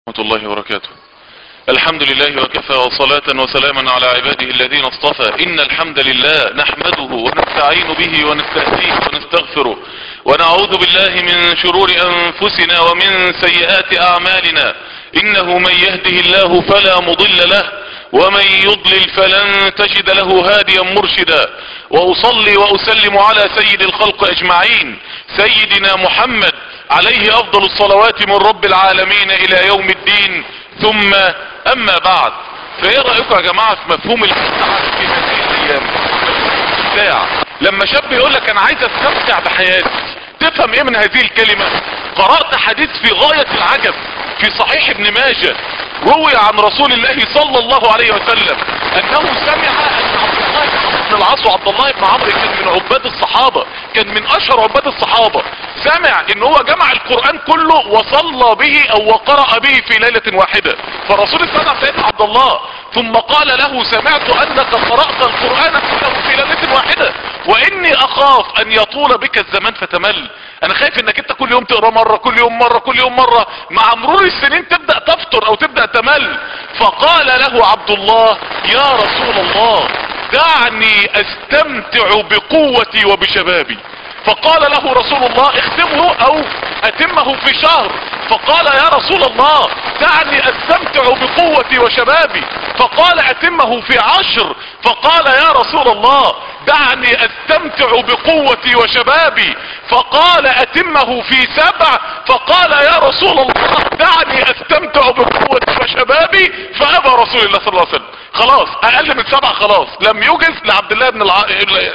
ورحمة الله وبركاته الحمد لله وكفى وصلاة وسلاما على عباده الذين اصطفى إن الحمد لله نحمده ونستعين به ونستهديه ونستغفره ونعوذ بالله من شرور أنفسنا ومن سيئات أعمالنا إنه من يهده الله فلا مضل له ومن يضلل فلن تجد له هاديا مرشدا وأصلي وأسلم على سيد الخلق أجمعين سيدنا محمد عليه أفضل الصلوات من رب العالمين إلى يوم الدين ثم أما بعد فإيه رأيكم يا جماعة في مفهوم الساعة في هذه الأيام الساعة لما شاب يقول لك أنا عايز أستمتع بحياتي تفهم إيه من هذه الكلمة قرأت حديث في غاية العجب في صحيح ابن ماجه روي عن رسول الله صلى الله عليه وسلم انه سمع ان عبد الله بن العاص وعبد الله بن عمرو كان من عباد الصحابة كان من اشهر عباد الصحابة سمع ان هو جمع القرآن كله وصلى به او وقرأ به في ليلة واحدة فالرسول سمع سيدنا عبد الله ثم قال له سمعت انك قرأت القرآن كله في ليلة واحدة واني اخاف ان يطول بك الزمان فتمل انا خايف انك انت كل يوم تقرا مرة كل يوم مرة كل يوم مرة مع مرور السنين تبدأ تفتر او تبدأ تمل فقال له عبد الله يا رسول الله دعني استمتع بقوتي وبشبابي فقال له رسول الله اختمه او اتمه في شهر فقال يا رسول الله دعني استمتع بقوتي وشبابي فقال اتمه في عشر فقال يا رسول الله دعني استمتع بقوتي وشبابي فقال اتمه في سبع فقال يا رسول الله دعني استمتع بقوتي وشبابي فابى رسول الله صلى الله عليه وسلم خلاص اقل من سبع خلاص لم يجز لعبد الله بن الع...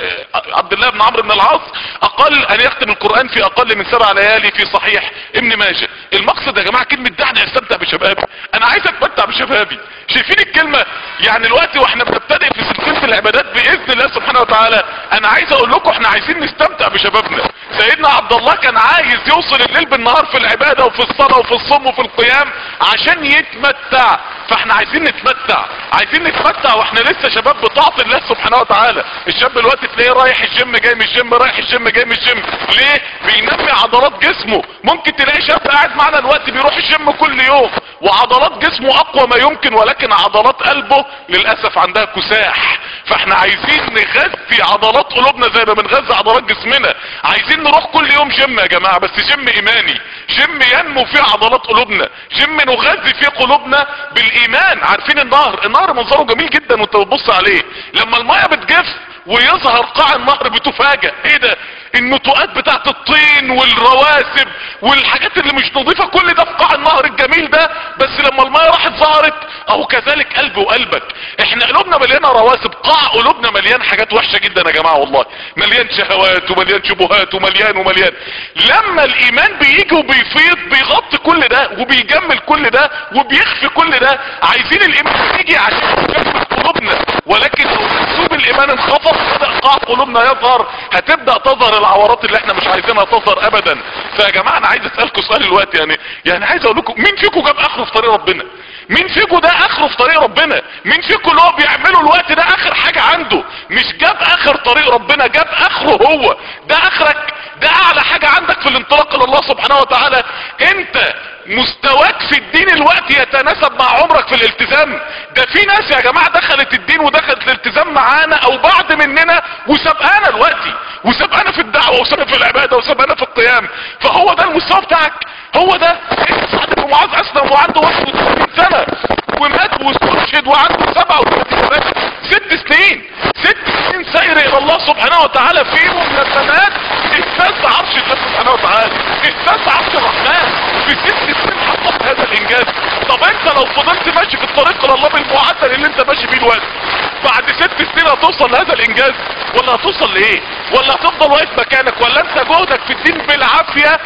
عبد الله بن عمرو بن العاص اقل ان يختم القرآن في اقل من سبع ليالي في صحيح ابن ماجه المقصد يا جماعة كلمة دعني استمتع بشبابي انا عايز اتمتع بشبابي شايفين الكلمة يعني الوقت واحنا بنبتدئ في سلسلة العبادات باذن الله سبحانه وتعالى انا عايز اقول لكم احنا عايزين نستمتع بشبابنا سيدنا عبد الله كان عايز يوصل الليل بالنهار في العبادة وفي الصلاة وفي الصوم وفي القيام عشان يتمتع فاحنا عايزين نتمتع عايزين نتمتع واحنا لسه شباب بطاعة الله سبحانه وتعالى الشاب دلوقتي تلاقيه رايح الجيم جاي من الجيم رايح الجيم جاي من الجيم ليه بينمي عضلات جسمه ممكن تلاقي شاب قاعد معنا دلوقتي بيروح الجيم كل يوم وعضلات جسمه اقوى ما يمكن ولكن عضلات قلبه للاسف عندها كساح فاحنا عايزين نغذي عضلات قلوبنا زي ما بنغذي عضلات جسمنا عايزين نروح كل يوم جيم يا جماعة بس جيم ايماني جيم ينمو فيه عضلات قلوبنا جيم نغذي فيه قلوبنا بالايمان عارفين النهر النهر منظره جميل جدا وانت بتبص عليه لما المية بتجف ويظهر قاع النهر بتفاجئ ايه ده النتوءات بتاعت الطين والرواسب والحاجات اللي مش نظيفة كل ده في قاع النهر الجميل ده بس لما المية راحت ظهرت اهو كذلك قلبي وقلبك احنا قلوبنا مليانة رواسب قاع قلوبنا مليان حاجات وحشة جدا يا جماعة والله مليان شهوات ومليان شبهات ومليان ومليان لما الايمان بيجي وبيفيض بيغطي كل ده وبيجمل كل ده وبيخفي كل ده عايزين الايمان يجي عشان يجمل قلوبنا ولكن لو منسوب الايمان انخفض بدأ قاع قلوبنا يظهر هتبدأ تظهر العورات اللي احنا مش عايزينها تظهر ابدا فيا جماعة انا عايز اسألكم سؤال الوقت يعني يعني عايز اقول لكم مين فيكم جاب اخره في طريق ربنا مين فيكم ده اخره في طريق ربنا مين فيكم اللي هو بيعمله الوقت ده اخر حاجة عنده مش جاب اخر طريق ربنا جاب اخره هو ده اخرك ده اعلى حاجة عندك في الانطلاق الى الله سبحانه وتعالى انت مستواك في الدين الوقت يتناسب مع عمرك في الالتزام ده في ناس يا جماعة دخلت الدين ودخلت الالتزام معانا او بعد مننا وسبقانا الوقت وسبقانا في الدعوة وسبقنا في العبادة وسبقنا في القيام فهو ده المستوى بتاعك هو ده سعد بن معاذ اسلم وعنده 31 سنة ومات واسترشد وعنده 37 سنة ست سنين ست سنين سير الى الله سبحانه وتعالى فيهم لسنات اهتز عرش الله سبحانه وتعالى اهتز عرش الرحمن في ست سنين حقق هذا الانجاز طب انت لو فضلت ماشي في الطريق الى الله بالمعدل اللي انت ماشي بيه الوقت بعد ست سنين هتوصل لهذا الانجاز ولا هتوصل لايه ولا هتفضل واقف مكانك ولا انت جهدك في الدين بالعافية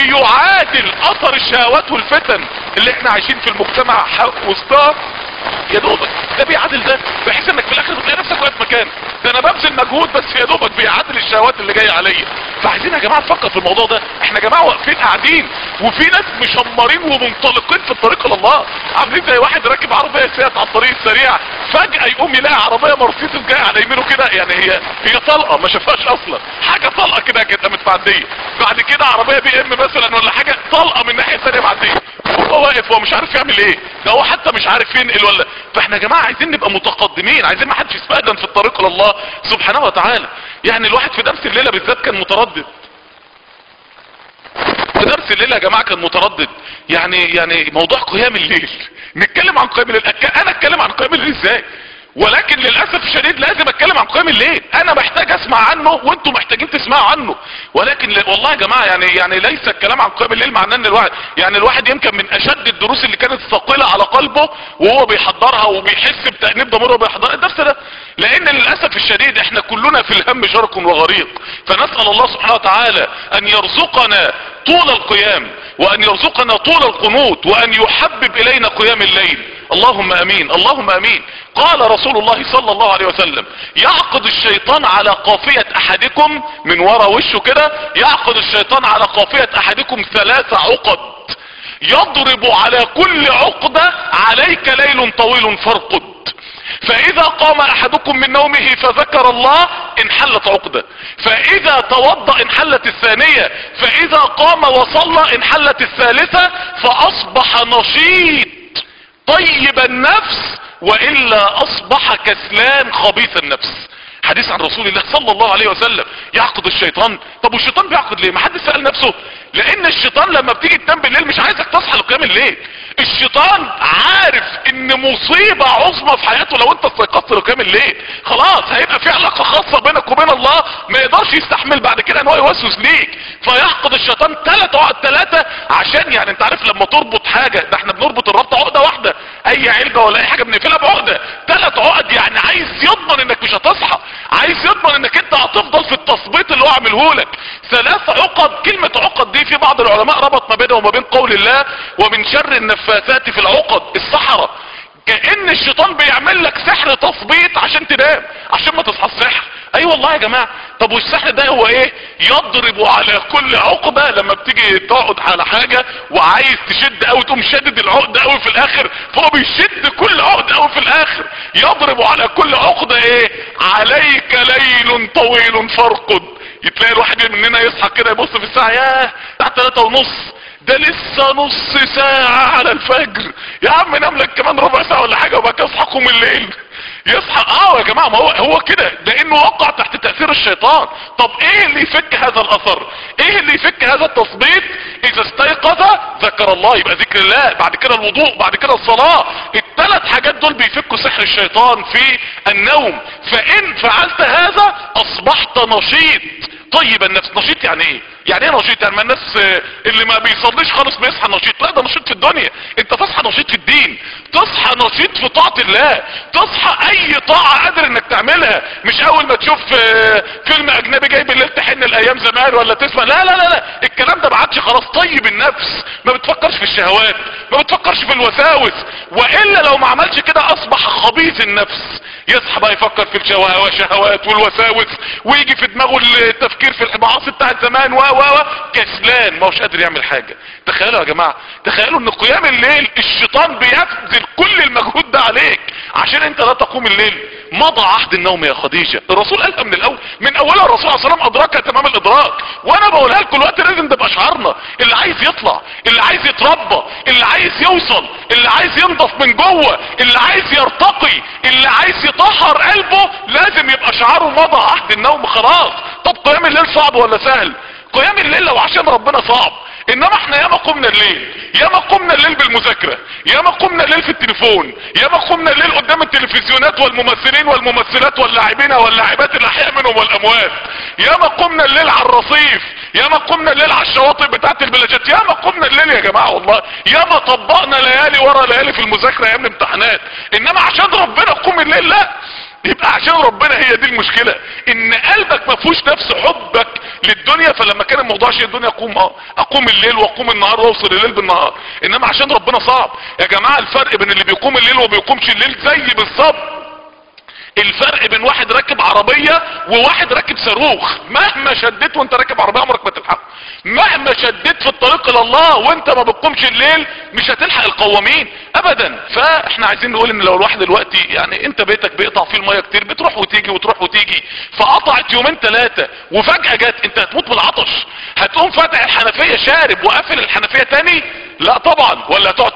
بيعادل اثر الشهوات والفتن اللي احنا عايشين في المجتمع وسطها يا دوبك ده بيعادل ده بحيث انك في الاخر بتلاقي نفسك واقف مكان ده انا ببذل مجهود بس يا دوبك بيعادل الشهوات اللي جايه عليا فعايزين يا جماعه نفكر في الموضوع ده احنا يا جماعه واقفين قاعدين وفي ناس مشمرين ومنطلقين في الطريق الى الله عاملين زي واحد راكب عربيه سيئه على الطريق السريع فجاه يقوم يلاقي عربيه مرسيدس جايه على يمينه كده يعني هي هي طلقه ما شافهاش اصلا حاجه طلقه كده كده متعديه بعد كده عربيه بي ام مثلا ولا حاجه طلقه من الناحيه الثانيه معديه وهو واقف واقف هو مش عارف يعمل ايه ده هو حتى مش عارف ينقل ولا فاحنا يا جماعه عايزين نبقى متقدمين عايزين ما حدش يستأذن في الطريق لله سبحانه وتعالى يعني الواحد في درس الليله بالذات كان متردد في درس الليله يا جماعه كان متردد يعني يعني موضوع قيام الليل نتكلم عن قيام الليل أك- انا اتكلم عن قيام الليل ازاي ولكن للاسف الشديد لازم اتكلم عن قيام الليل انا محتاج اسمع عنه وانتم محتاجين تسمعوا عنه ولكن ل... والله يا جماعه يعني يعني ليس الكلام عن قيام الليل معناه ان الواحد يعني الواحد يمكن من اشد الدروس اللي كانت ثقيله على قلبه وهو بيحضرها وبيحس بتأنيب ضميره وهو بيحضر الدرس ده لان للاسف الشديد احنا كلنا في الهم شرق وغريق فنسال الله سبحانه وتعالى ان يرزقنا طول القيام وان يرزقنا طول القنوت وان يحبب الينا قيام الليل اللهم امين اللهم امين قال رسول الله صلى الله عليه وسلم يعقد الشيطان على قافية احدكم من ورا وشه كده يعقد الشيطان على قافية احدكم ثلاث عقد يضرب على كل عقدة عليك ليل طويل فارقد فاذا قام احدكم من نومه فذكر الله انحلت عقدة فاذا توضأ انحلت الثانية فاذا قام وصلى انحلت الثالثة فاصبح نشيط طيب النفس والا اصبح كسلان خبيث النفس حديث عن رسول الله صلى الله عليه وسلم يعقد الشيطان طب والشيطان بيعقد ليه ما حد سأل نفسه لان الشيطان لما بتيجي تنام بالليل مش عايزك تصحى لقيام الليل الشيطان عارف ان مصيبة عظمى في حياته لو انت استيقظت لقيام الليل خلاص هيبقى في علاقة خاصة بينك وبين الله ما يقدرش يستحمل بعد كده ان هو يوسوس ليك فيعقد الشيطان ثلاث عقد ثلاثة عشان يعني انت عارف لما تربط حاجة ده احنا بنربط الربط عقدة واحدة اي علبة ولا اي حاجة بنقفلها بعقدة ثلاث عقد يعني عايز يضمن انك مش هتصحى عايز يضمن انك انت هتفضل في التثبيط اللي هو عامله لك ثلاث عقد كلمة عقد دي في بعض العلماء ربط ما بينها وما بين قول الله ومن شر النفاثات في العقد السحرة كأن الشيطان بيعمل لك سحر تثبيط عشان تنام عشان ما تصحى السحر اي أيوة والله يا جماعة طب والسحر ده هو ايه يضرب على كل عقدة لما بتيجي تقعد على حاجة وعايز تشد قوي تقوم شدد العقدة قوي في الاخر فهو بيشد كل عقدة قوي في الاخر يضرب على كل عقدة ايه عليك ليل طويل فارقد يتلاقي الواحد مننا يصحى كده يبص في الساعة ياه الساعة 3 ونص ده لسه نص ساعة على الفجر يا عم نام لك كمان ربع ساعة ولا حاجة وبقى اصحى قوم الليل يصحى اه يا جماعة ما هو هو كده لانه وقع تحت تأثير الشيطان طب ايه اللي يفك هذا الاثر ايه اللي يفك هذا التثبيط اذا استيقظ ذكر الله يبقى ذكر الله بعد كده الوضوء بعد كده الصلاة الثلاث حاجات دول بيفكوا سحر الشيطان في النوم فان فعلت هذا اصبحت نشيط طيب النفس نشيط يعني ايه يعني ايه نشيط يعني ما الناس اللي ما بيصليش خالص بيصحى نشيط لا ده نشيط في الدنيا انت تصحى نشيط في الدين تصحى نشيط في طاعة الله تصحى اي طاعة قادر انك تعملها مش اول ما تشوف فيلم اجنبي جاي بالليل تحن الايام زمان ولا تسمع لا لا لا لا الكلام ده ما عادش خلاص طيب النفس ما بتفكرش في الشهوات ما بتفكرش في الوساوس والا لو ما عملش كده اصبح خبيث النفس يصحى بقى يفكر في الشهوات والوساوس ويجي في دماغه التفكير في المعاصي بتاعت زمان و و و كسلان ما هوش قادر يعمل حاجة تخيلوا يا جماعة تخيلوا ان قيام الليل الشيطان بيبذل كل المجهود ده عليك عشان انت لا تقوم الليل مضى عهد النوم يا خديجة الرسول قالها من الاول من اولها الرسول صلى الله عليه وسلم ادركها تمام الادراك وانا بقولها لكم الوقت لازم تبقى شعارنا اللي عايز يطلع اللي عايز يتربى اللي عايز يوصل اللي عايز ينضف من جوه اللي عايز يرتقي اللي عايز يطهر قلبه لازم يبقى شعاره مضى عهد النوم خلاص طب قيام الليل صعب ولا سهل قيام الليل لو عشان ربنا صعب انما احنا ياما قمنا الليل ياما قمنا الليل بالمذاكرة ياما قمنا الليل في التليفون ياما قمنا الليل قدام التلفزيونات والممثلين والممثلات واللاعبين واللاعبات الاحياء منهم والاموات ياما قمنا الليل على الرصيف ياما قمنا الليل على الشواطئ بتاعت البلاجات ياما قمنا الليل يا جماعة والله ياما طبقنا ليالي ورا ليالي في المذاكرة ايام الامتحانات انما عشان ربنا قوم الليل لا يبقى عشان ربنا هي دي المشكلة ان قلبك ما فيهوش نفس حبك للدنيا فلما كان الموضوع شيء الدنيا اقوم اه اقوم الليل واقوم النهار واوصل الليل بالنهار انما عشان ربنا صعب يا جماعة الفرق بين اللي بيقوم الليل وبيقومش الليل زي بالظبط الفرق بين واحد راكب عربية وواحد راكب صاروخ مهما شديت وانت راكب عربية عمرك ما تلحق مهما شديت في الطريق الى الله وانت ما بتقومش الليل مش هتلحق القوامين ابدا فاحنا عايزين نقول ان لو الواحد دلوقتي يعني انت بيتك بيقطع فيه المية كتير بتروح وتيجي وتروح وتيجي فقطعت يومين ثلاثة وفجأة جت انت هتموت بالعطش هتقوم فاتح الحنفية شارب وقافل الحنفية تاني لا طبعا ولا هتقعد تخزن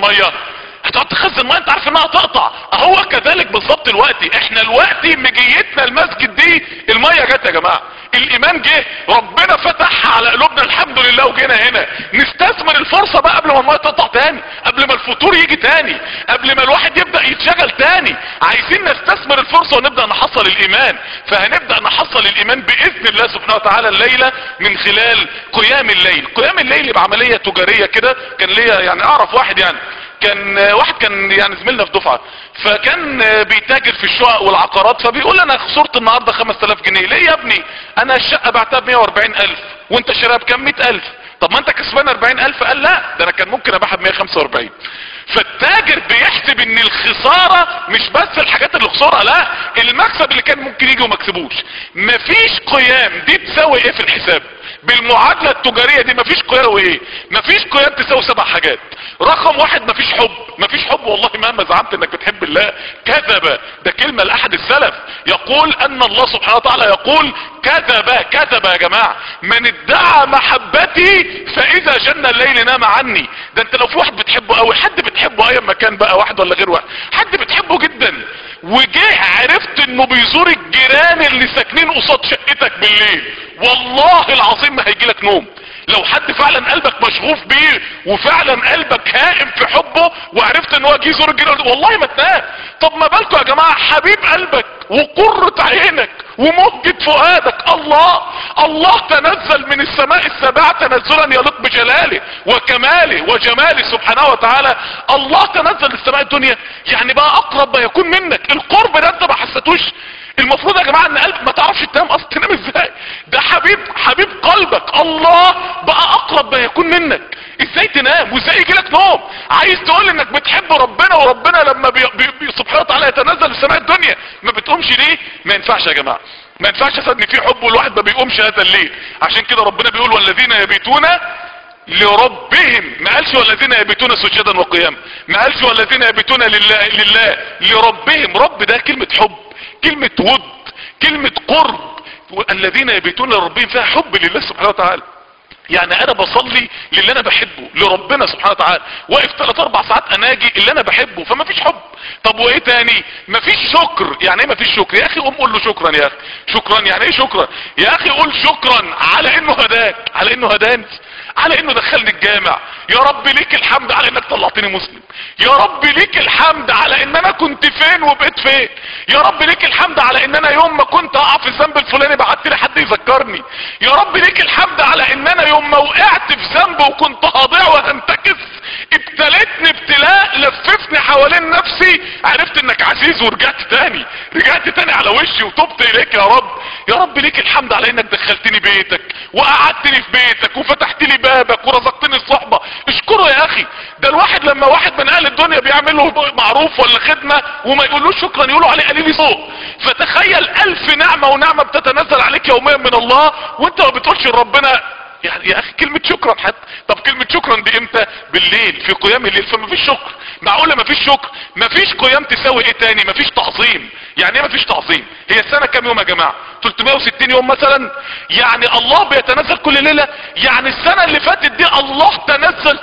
ميه هتقعد تخزن ميه انت عارف انها تقطع اهو كذلك بالظبط الوقت احنا الوقت مجيتنا المسجد دي الميه جت يا جماعه الايمان جه ربنا فتحها على قلوبنا الحمد لله وجينا هنا نستثمر الفرصه بقى قبل ما الميه تقطع تاني قبل ما الفطور يجي تاني قبل ما الواحد يبدا يتشغل تاني عايزين نستثمر الفرصه ونبدا نحصل الايمان فهنبدا نحصل الايمان باذن الله سبحانه وتعالى الليله من خلال قيام الليل قيام الليل بعمليه تجاريه كده كان ليا يعني اعرف واحد يعني كان واحد كان يعني زميلنا في دفعه فكان بيتاجر في الشقق والعقارات فبيقول انا خسرت النهارده 5000 جنيه ليه يا ابني انا الشقه بعتها ب 140000 وانت شاريها بكام 100000 طب ما انت كسبان 40000 قال لا ده انا كان ممكن ابيعها ب 145 فالتاجر بيحسب ان الخسارة مش بس الحاجات اللي خسرها لا المكسب اللي كان ممكن يجي وما كسبوش مفيش قيام دي تساوي ايه في الحساب بالمعادلة التجارية دي مفيش قيام ايه مفيش قيام تساوي سبع حاجات رقم واحد مفيش حب مفيش حب والله مهما زعمت انك بتحب الله كذب ده كلمة لاحد السلف يقول ان الله سبحانه وتعالى يقول كذب كذب يا جماعة من ادعى محبتي فاذا جن الليل نام عني ده انت لو في واحد بتحبه قوي حد بتحبه اي مكان بقى واحد ولا غير واحد حد بتحبه جدا وجه عرفت انه بيزور الجيران اللي ساكنين قصاد شقتك بالليل والله العظيم ما هيجيلك نوم لو حد فعلا قلبك مشغوف بيه وفعلا قلبك هائم في حبه وعرفت ان هو جه يزور الجيران والله ما تنام طب ما بالكم يا جماعه حبيب قلبك وقرة عينك ومهجة فؤادك الله الله تنزل من السماء السابعة تنزلا يليق بجلاله وكماله وجماله سبحانه وتعالى الله تنزل للسماء الدنيا يعني بقى اقرب ما يكون منك القرب ده انت ما حسيتوش المفروض يا جماعه ان قلب ما تعرفش تنام اصلا تنام ازاي ده حبيب حبيب قلبك الله بقى اقرب ما يكون منك ازاي تنام وازاي يجي لك نوم عايز تقول انك بتحب ربنا وربنا لما بي بي بي سبحانه وتعالى يتنزل لسماء الدنيا ما بتقومش ليه ما ينفعش يا جماعه ما ينفعش اصلا ان في حب والواحد ما بيقومش هذا الليل عشان كده ربنا بيقول والذين يبيتون لربهم ما قالش والذين يبيتون سجدا وقياما ما قالش والذين يبيتون لله لله لربهم رب ده كلمه حب كلمة ود كلمة قرب الذين يبيتون لربهم فيها حب لله سبحانه وتعالى يعني انا بصلي للي انا بحبه لربنا سبحانه وتعالى واقف 3 4 ساعات اناجي اللي انا بحبه فما فيش حب طب وايه تاني مفيش شكر يعني ايه مفيش شكر يا اخي قوم قول له شكرا يا اخي شكرا يعني ايه شكرا يا اخي قول شكرا على انه هداك على انه هداني على انه دخلني الجامع يا رب ليك الحمد على انك طلعتني مسلم يا رب ليك الحمد على ان انا كنت فين وبقيت فين يا رب ليك الحمد على ان انا يوم ما كنت اقع في الذنب الفلاني بعت لي حد يذكرني يا رب ليك الحمد على ان انا يوم ما وقعت في ذنب وكنت هضيع وهنتكس ابتليتني ابتلاء لففني حوالين نفسي عرفت انك عزيز ورجعت تاني رجعت تاني على وشي وتبت اليك يا رب يا رب ليك الحمد على انك دخلتني بيتك وقعدتني في بيتك وفتحت لي بابك ورزقتني الصحبة اشكره يا اخي ده الواحد لما واحد من اهل الدنيا بيعمل له معروف ولا خدمة وما يقولوش شكرا يقولوا عليه قليل ذوق فتخيل الف نعمة ونعمة بتتنزل عليك يوميا من الله وانت ما بتقولش لربنا يعني يا اخي كلمة شكرا حتى طب كلمة شكرا دي امتى بالليل في قيام الليل فما فيش شكر معقولة ما فيش شكر ما فيش قيام تساوي ايه تاني ما فيش تعظيم يعني ايه ما فيش تعظيم هي السنة كام يوم يا جماعة 360 يوم مثلا يعني الله بيتنزل كل ليلة يعني السنة اللي فاتت دي الله تنزل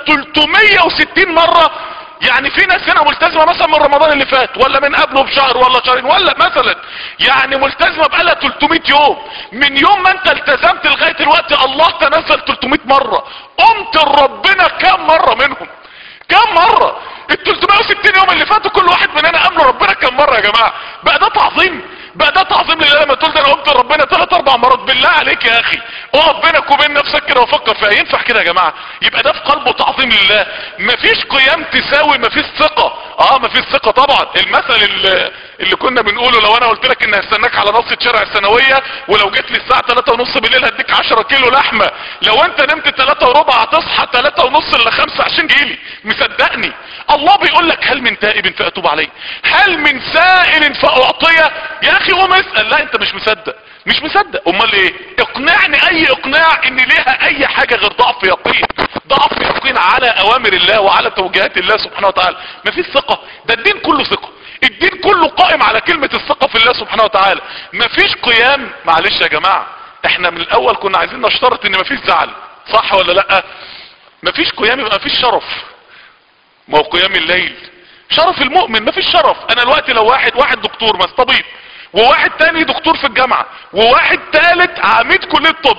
360 مرة يعني في ناس هنا ملتزمة مثلا من رمضان اللي فات ولا من قبله بشهر ولا شهرين ولا مثلا يعني ملتزمة بقالها 300 يوم من يوم ما انت التزمت لغاية الوقت الله تنزل 300 مرة قمت لربنا كام مرة منهم كام مرة ال 360 يوم اللي فاتوا كل واحد مننا قام ربنا كام مرة يا جماعة بقى ده تعظيم بقى ده تعظيم لله لما تقول ده انا قمت لربنا ثلاث اربع مرات بالله عليك يا اخي اقف بينك وبين نفسك كده وفكر فيها ينفع كده يا جماعه يبقى ده في قلبه تعظيم لله مفيش قيام تساوي مفيش ثقه اه مفيش ثقه طبعا المثل اللي, اللي كنا بنقوله لو انا قلت لك ان هستناك على نص شارع الثانويه ولو جيت لي الساعه 3 ونص بالليل هديك 10 كيلو لحمه لو انت نمت 3 وربع هتصحى 3 ونص الا 5 عشان جيلي مصدقني الله بيقول لك هل من تائب فاتوب عليه هل من سائل فاعطيه يا اخي قوم اسال لا انت مش مصدق مش مصدق امال ايه اقنعني اي اقناع ان ليها اي حاجة غير ضعف يقين ضعف يقين على اوامر الله وعلى توجيهات الله سبحانه وتعالى مفيش ثقة ده الدين كله ثقة الدين كله قائم على كلمة الثقة في الله سبحانه وتعالى مفيش قيام معلش يا جماعة احنا من الاول كنا عايزين نشترط ان مفيش زعل صح ولا لا مفيش قيام يبقى مفيش شرف ما هو قيام الليل شرف المؤمن مفيش شرف انا دلوقتي لو واحد واحد دكتور بس طبيب وواحد تاني دكتور في الجامعة وواحد تالت عميد كلية طب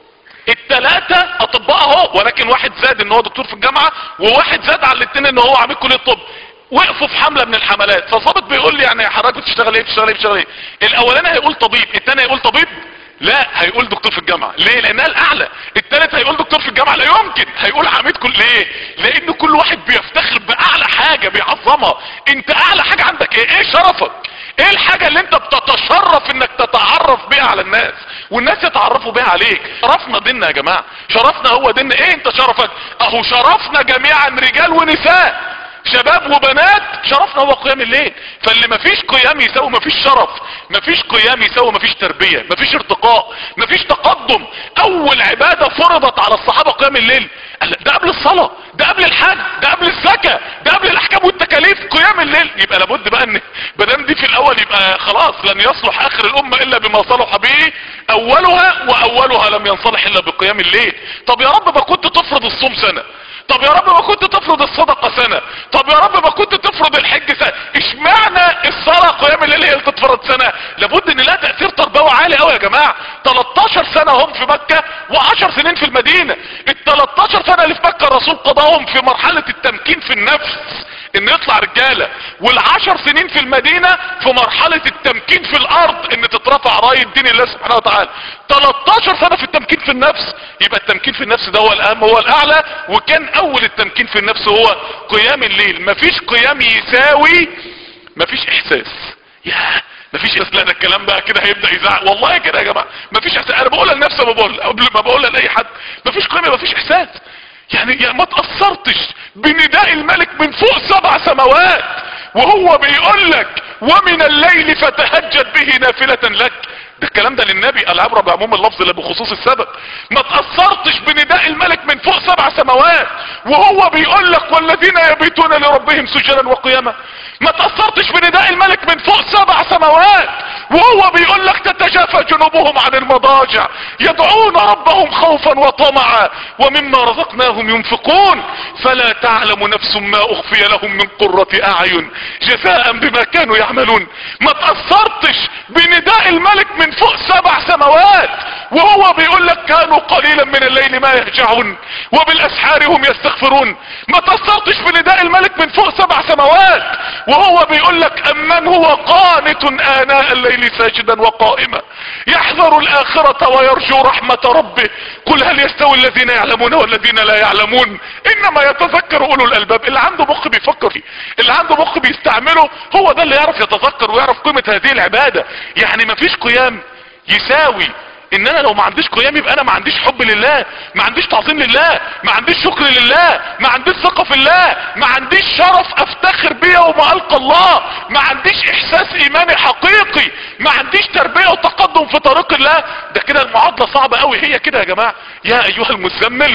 التلاتة اطباء اهو ولكن واحد زاد ان هو دكتور في الجامعة وواحد زاد على الاتنين ان هو عميد كلية طب وقفوا في حملة من الحملات فالظابط بيقول لي يعني حضرتك بتشتغل ايه بتشتغل ايه بتشتغل ايه الاولاني هيقول طبيب التاني هيقول طبيب لا هيقول دكتور في الجامعة ليه لانها الاعلى التالت هيقول دكتور في الجامعة لا يمكن هيقول عميد كل ليه لان كل واحد بيفتخر باعلى حاجة بيعظمها انت اعلى حاجة عندك ايه ايه شرفك ايه الحاجة اللي انت بتتشرف انك تتعرف بيها على الناس والناس يتعرفوا بيها عليك شرفنا ديننا يا جماعة شرفنا هو ديننا ايه انت شرفك اهو شرفنا جميعا رجال ونساء شباب وبنات شرفنا هو قيام الليل فاللي مفيش قيام يساوي مفيش شرف مفيش قيام يساوي مفيش تربية مفيش ارتقاء مفيش تقدم اول عبادة فرضت على الصحابة قيام الليل ده قبل الصلاة ده قبل الحج ده قبل الزكاة ده قبل الاحكام والتكاليف قيام الليل يبقى لابد بقى ان بدام دي في الاول يبقى خلاص لن يصلح اخر الامة الا بما صلح به اولها واولها لم ينصلح الا بقيام الليل طب يا رب ما كنت تفرض الصوم سنة طب يا رب ما كنت تفرض الصدقة سنة طب يا رب ما كنت تفرض الحج سنة اشمعنى الصلاة قيام الليل هي اللي تتفرض سنة لابد ان لها تأثير تربوي عالي قوي يا جماعة 13 سنة هم في مكة و10 سنين في المدينة ال 13 سنة اللي في مكة الرسول قضاهم في مرحلة التمكين في النفس ان يطلع رجالة والعشر سنين في المدينة في مرحلة التمكين في الارض ان تترفع راية دين الله سبحانه وتعالى 13 سنة في التمكين في النفس يبقى التمكين في النفس ده هو الاهم هو الاعلى وكان اول التمكين في النفس هو قيام الليل مفيش قيام يساوي مفيش احساس يا مفيش احساس لا ده الكلام بقى كده هيبدا يزعق والله كده يا جماعه مفيش احساس انا بقولها لنفسي ما بقول قبل ما بقولها لاي حد مفيش قيام مفيش احساس يعني, يعني ما تأثرتش بنداء الملك من فوق سبع سماوات وهو بيقول لك ومن الليل فتهجد به نافلة لك ده الكلام ده للنبي العبرة بعموم اللفظ لا بخصوص السبب ما تأثرتش بنداء الملك من فوق سبع سماوات وهو بيقول لك والذين يبيتون لربهم سجدا وقياما ما تأثرتش بنداء الملك من فوق سبع سماوات وهو بيقول لك تتجافى جنوبهم عن المضاجع يدعون ربهم خوفا وطمعا ومما رزقناهم ينفقون فلا تعلم نفس ما اخفي لهم من قرة اعين جزاء بما كانوا يعملون ما تأثرتش بنداء الملك من فوق سبع سماوات وهو بيقول لك كانوا قليلا من الليل ما يهجعون وبالاسحار هم يستغفرون ما تأثرتش بنداء الملك من فوق سبع سماوات وهو بيقول لك امن هو قانت اناء الليل ساجدا وقائما يحذر الاخرة ويرجو رحمة ربه قل هل يستوي الذين يعلمون والذين لا يعلمون انما يتذكر اولو الالباب اللي عنده مخ بيفكر فيه اللي عنده مخ بيستعمله هو ده اللي يعرف يتذكر ويعرف قيمة هذه العبادة يعني مفيش قيام يساوي ان انا لو ما عنديش قيام يبقى انا ما عنديش حب لله ما عنديش تعظيم لله ما عنديش شكر لله ما عنديش ثقة في الله ما عنديش شرف افتخر بيه وما القى الله ما عنديش احساس ايماني حقيقي ما عنديش تربية وتقدم في طريق الله ده كده المعادلة صعبة قوي هي كده يا جماعة يا ايها المزمل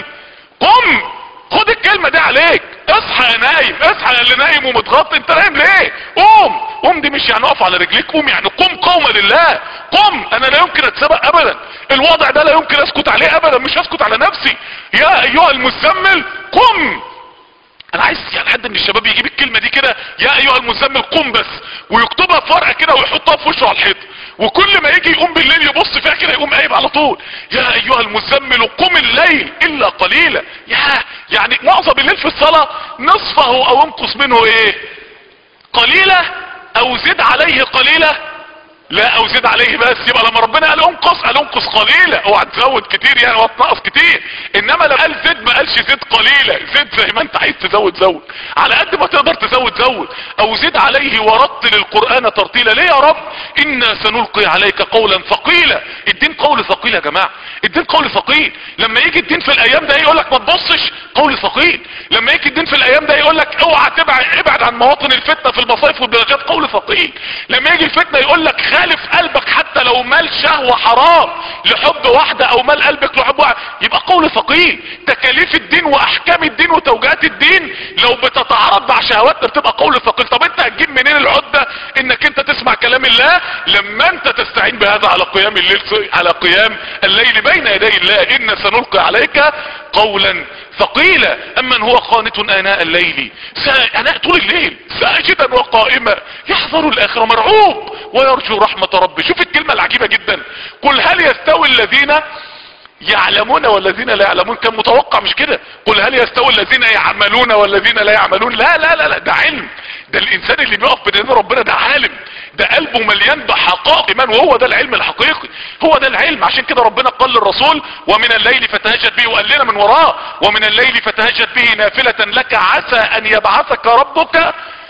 قم خد الكلمة دي عليك اصحى يا نايم اصحى يا اللي نايم ومتغطي انت نايم ليه قوم قوم دي مش يعني اقف على رجليك قوم يعني قم قوما لله قم انا لا يمكن اتسبق ابدا الوضع ده لا يمكن اسكت عليه ابدا مش هسكت على نفسي يا ايها المزمل قم انا عايز يعني حد من الشباب يجيب الكلمة دي كده يا ايها المزمل قم بس ويكتبها في ورقة كده ويحطها في وشه على الحيط وكل ما يجي يقوم بالليل يبص فيها كده يقوم قايم على طول يا ايها المزمل قم الليل الا قليلا يا يعني معظم الليل في الصلاة نصفه او انقص منه ايه قليلة او زد عليه قليلة لا او زد عليه بس يبقى لما ربنا قال انقص قال انقص قليلة اوعى تزود كتير يعني وتنقص كتير انما لو قال زد ما قالش زد قليلة زد زي ما انت عايز تزود زود على قد ما تقدر تزود زود او زد عليه ورتل القرآن ترتيلا ليه يا رب انا سنلقي عليك قولا ثقيلا الدين قول ثقيل يا جماعة الدين قول ثقيل لما يجي الدين في الايام ده يقول لك ما تبصش قول ثقيل لما يجي الدين في الايام ده يقول لك اوعى تبعد ابعد عن مواطن الفتنة في المصايف والدرجات قول ثقيل لما يجي الفتنة يقول لك خالف قلبك حتى لو مال شهوة حرام لحب واحدة او مال قلبك لحب واحدة يبقى قول ثقيل تكاليف الدين واحكام الدين وتوجيهات الدين لو بتتعارض مع شهواتنا بتبقى قول ثقيل طب انت هتجيب منين العدة انك انت تسمع كلام الله لما انت تستعين بهذا على قيام الليل على قيام الليل بين يدي الله ان سنلقي عليك قولا ثقيلا اما هو قانت اناء الليل اناء طول الليل ساجدا وقائما يحذر الاخرة مرعوب ويرجو رحمة ربي شوف الكلمة العجيبة جدا قل هل يستوي الذين يعلمون والذين لا يعلمون كان متوقع مش كده قل هل يستوي الذين يعملون والذين لا يعملون لا لا لا لا ده علم ده الانسان اللي بيقف بين ربنا ده عالم ده قلبه مليان بحقائق ايمان وهو ده العلم الحقيقي هو ده العلم عشان كده ربنا قال للرسول ومن الليل فتهجد به وقال لنا من وراه ومن الليل فتهجد به نافلة لك عسى ان يبعثك ربك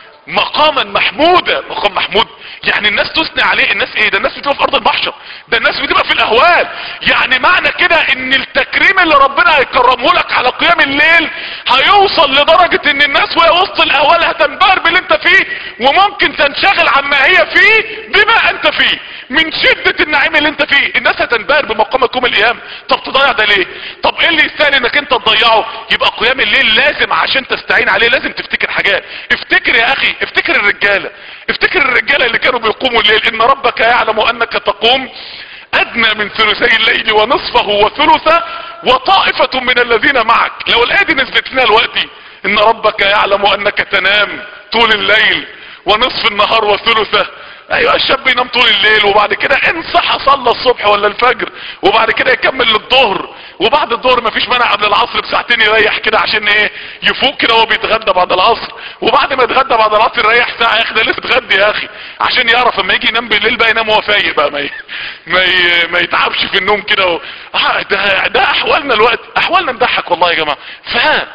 مقاما محمودا مقام محمود يعني الناس تثني عليه الناس ايه ده الناس بتبقى في ارض المحشر ده الناس بتبقى في الاهوال يعني معنى كده ان التكريم اللي ربنا هيكرمه لك على قيام الليل هيوصل لدرجة ان الناس وهي وسط الاهوال هتنبهر باللي انت فيه وممكن تنشغل عما هي فيه بما انت فيه من شدة النعيم اللي انت فيه الناس هتنبهر بمقامك يوم القيامة طب تضيع ده ليه طب ايه اللي يستاهل انك انت تضيعه يبقى قيام الليل لازم عشان تستعين عليه لازم تفتكر حاجات افتكر يا اخي افتكر الرجالة افتكر الرجالة اللي كانوا بيقوموا الليل ان ربك يعلم انك تقوم ادنى من ثلثي الليل ونصفه وثلثه وطائفة من الذين معك لو الايه دي نزلت لنا دلوقتي ان ربك يعلم انك تنام طول الليل ونصف النهار وثلثه ايوه الشاب ينام طول الليل وبعد كده ان صح صلى الصبح ولا الفجر وبعد كده يكمل للظهر وبعد الظهر مفيش مانع قبل العصر بساعتين يريح كده عشان ايه يفوق كده وهو بيتغدى بعد العصر وبعد ما يتغدى بعد العصر يريح ساعه يا اخي ده لسه اتغدى يا اخي عشان يعرف اما يجي ينام بالليل بقى ينام وهو فايق بقى ما ي... ما, ي... ما يتعبش في النوم كده و... آه ده ده احوالنا الوقت احوالنا نضحك والله يا جماعه ف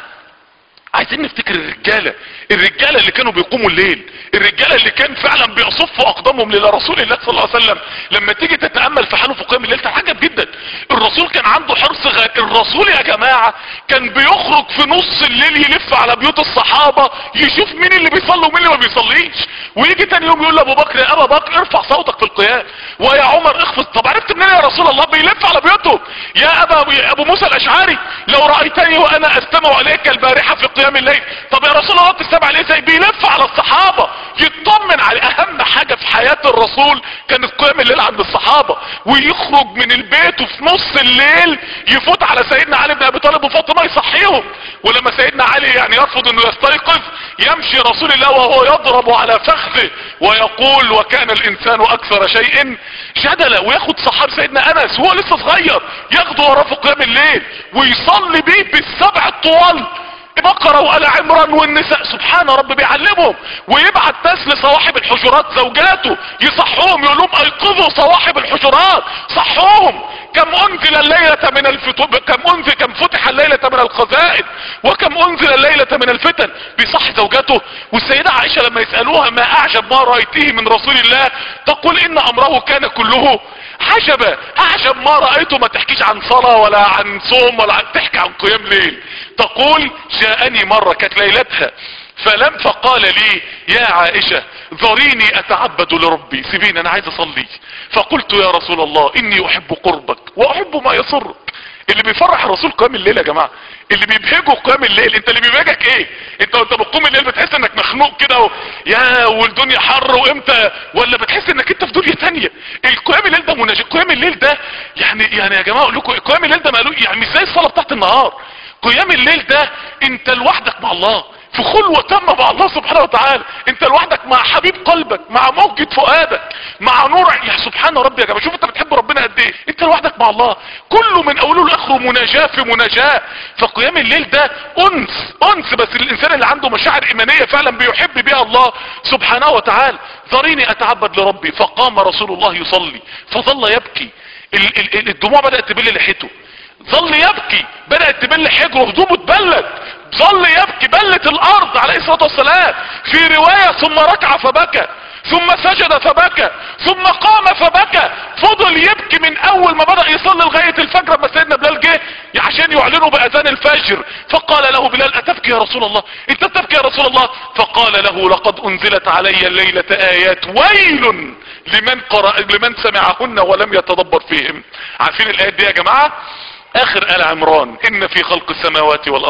عايزين نفتكر الرجالة الرجالة اللي كانوا بيقوموا الليل الرجالة اللي كان فعلا بيصفوا اقدامهم لرسول الله صلى الله عليه وسلم لما تيجي تتأمل في حاله في قيام الليل تعجب جدا الرسول كان عنده حرص غير الرسول يا جماعة كان بيخرج في نص الليل يلف على بيوت الصحابة يشوف مين اللي بيصلي ومين اللي ما بيصليش ويجي تاني يوم يقول لابو بكر يا ابا بكر ارفع صوتك في القيام ويا عمر اخفض طب عرفت منين يا رسول الله بيلف على بيوتهم يا ابا يا ابو موسى الاشعري لو رأيتني وانا استمع اليك البارحة في قيام الليل طب يا رسول الله تستمع عليه ازاي بيلف على الصحابة يطمن على اهم حاجة في حياة الرسول كانت قيام الليل عند الصحابة ويخرج من البيت وفي نص الليل يفوت على سيدنا علي بن ابي طالب وفاطمة يصحيهم ولما سيدنا علي يعني يرفض انه يستيقظ يمشي رسول الله وهو يضرب على فخذه ويقول وكان الانسان اكثر شيء جدلا وياخد صحاب سيدنا انس وهو لسه صغير ياخده وراه في قيام الليل ويصلي بيه بالسبع الطوال بقرة وآل عمران والنساء سبحان رب بيعلمهم ويبعت ناس لصواحب الحجرات زوجاته يصحوهم يقول لهم ايقظوا صواحب الحجرات صحوهم كم انزل الليلة من الفتن كم انزل كم فتح الليلة من الخزائن وكم انزل الليلة من الفتن بيصح زوجاته والسيدة عائشة لما يسألوها ما اعجب ما رأيته من رسول الله تقول ان امره كان كله عجبا اعجب ما رأيته ما تحكيش عن صلاة ولا عن صوم ولا عن تحكي عن قيام ليل تقول جاءني مرة كانت ليلتها فلم فقال لي يا عائشة ذريني اتعبد لربي سيبيني انا عايز اصلي فقلت يا رسول الله اني احب قربك واحب ما يسرك اللي بيفرح الرسول قيام الليل يا جماعة اللي بيبهجه قيام الليل انت اللي بيبهجك ايه انت وانت بتقوم الليل بتحس انك مخنوق كده و... يا والدنيا حر وامتى ولا بتحس انك انت في دنيا تانية القيام الليل ده مناجي قيام الليل ده يعني يعني يا جماعة اقول لكم قيام الليل ده مالو يعني مش زي الصلاة بتاعت النهار قيام الليل ده انت لوحدك مع الله في خلوة تامة مع الله سبحانه وتعالى انت لوحدك مع حبيب قلبك مع موجة فؤادك مع نور يا سبحان ربي يا جماعة شوف انت بتحب ربنا قد ايه انت لوحدك مع الله كله من اوله لاخره مناجاة في مناجاة فقيام الليل ده انس انس بس الانسان اللي عنده مشاعر ايمانية فعلا بيحب بها الله سبحانه وتعالى ذريني اتعبد لربي فقام رسول الله يصلي فظل يبكي ال- ال- الدموع بدأت تبل لحيته ظل يبكي بدأت تبل حجره هدومه اتبلت ظل يبكي بلت الارض عليه الصلاة والسلام في رواية ثم ركع فبكى ثم سجد فبكى ثم قام فبكى فضل يبكي من اول ما بدأ يصلي لغاية الفجر لما سيدنا بلال جه عشان يعلنوا باذان الفجر فقال له بلال اتبكي يا رسول الله انت بتبكي يا رسول الله فقال له لقد انزلت علي الليلة ايات ويل لمن قرأ لمن سمعهن ولم يتدبر فيهم عارفين الايات دي يا جماعة اخر آل عمران ان في خلق السماوات والارض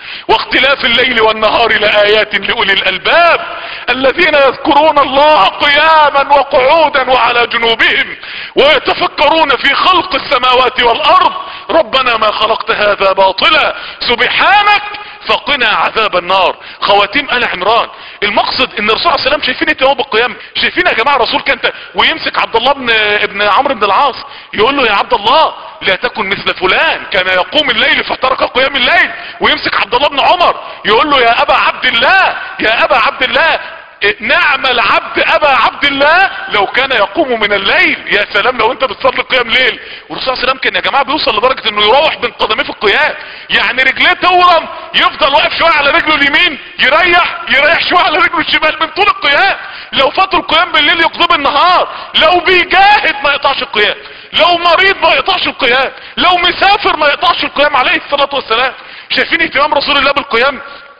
واختلاف الليل والنهار لآيات لأولي الألباب الذين يذكرون الله قياما وقعودا وعلى جنوبهم ويتفكرون في خلق السماوات والأرض ربنا ما خلقت هذا باطلا سبحانك فقنا عذاب النار خواتيم آل عمران المقصد ان الرسول عليه السلام شايفين ايه هو بالقيام شايفين يا جماعه الرسول كان ويمسك عبد الله بن ابن عمرو بن العاص يقول له يا عبد الله لا تكن مثل فلان كان يقوم الليل فترك قيام الليل ويمسك عبد الله بن عمر يقول له يا ابا عبد الله يا ابا عبد الله نعم العبد ابا عبد الله لو كان يقوم من الليل يا سلام لو انت بتصلي قيام ليل والرسول صلى الله عليه وسلم كان يا جماعه بيوصل لدرجه انه يروح بين قدميه في القيام يعني رجليه تورم يفضل واقف شويه على رجله اليمين يريح يريح شويه على رجله الشمال من طول القيام لو فاتوا القيام بالليل يقضوا النهار لو بيجاهد ما يقطعش القيام لو مريض ما يقطعش القيام لو مسافر ما يقطعش القيام عليه الصلاه والسلام شايفين اهتمام رسول الله بالقيام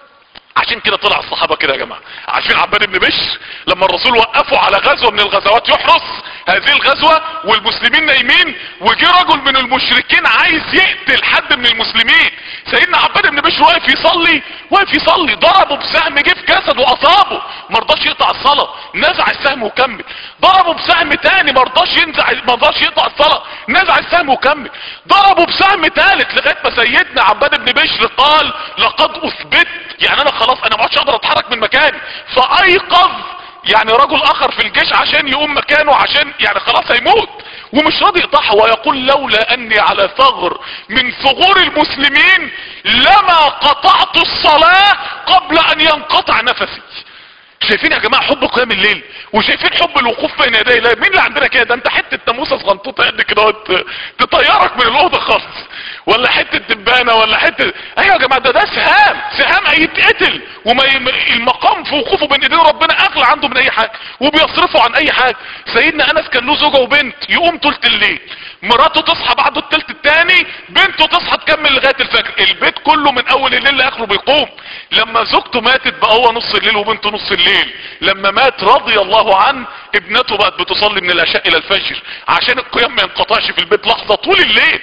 عشان كده طلع الصحابة كده يا جماعة عارفين عباد بن بشر لما الرسول وقفوا على غزوة من الغزوات يحرس هذه الغزوة والمسلمين نايمين وجي رجل من المشركين عايز يقتل حد من المسلمين سيدنا عباد بن بشر واقف يصلي واقف يصلي ضربه بسهم جه في جسده واصابه ما رضاش يقطع الصلاة نزع السهم وكمل ضربه بسهم تاني ما رضاش ينزع ما رضاش يقطع الصلاة نزع السهم وكمل ضربه بسهم تالت لغايه ما سيدنا عباد بن بشر قال لقد اثبت يعني انا خلاص انا ما عادش اقدر اتحرك من مكاني فايقظ يعني رجل اخر في الجيش عشان يقوم مكانه عشان يعني خلاص هيموت ومش راضي يقطعها ويقول لولا اني على ثغر من ثغور المسلمين لما قطعت الصلاة قبل ان ينقطع نفسي شايفين يا جماعة حب قيام الليل وشايفين حب الوقوف بين يدي الله مين اللي عندنا كده ده انت حتة ناموسة صغنطوطة قد كده تطيرك من الاوضة خالص ولا حتة دبانة ولا حتة ايوه يا جماعة ده ده سهام سهام هيتقتل وما يم... المقام في وقوفه بين ايدين ربنا اغلى عنده من اي حاجة وبيصرفه عن اي حاجة سيدنا انس كان له زوجة وبنت يقوم تلت الليل مراته تصحى بعده التلت التاني بنته تصحى تكمل لغاية الفجر البيت كله من اول الليل لاخره بيقوم لما زوجته ماتت بقى هو نص الليل وبنته نص الليل لما مات رضي الله عنه ابنته بقت بتصلي من العشاء الى الفجر عشان القيام ما ينقطعش في البيت لحظة طول الليل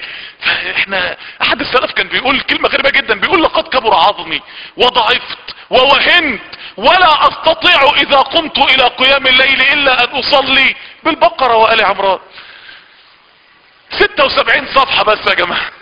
فاحنا احد السلف كان بيقول كلمة غريبة جدا بيقول لقد كبر عظمي وضعفت ووهنت ولا استطيع اذا قمت الى قيام الليل الا ان اصلي بالبقرة وآل عمران 76 صفحة بس يا جماعة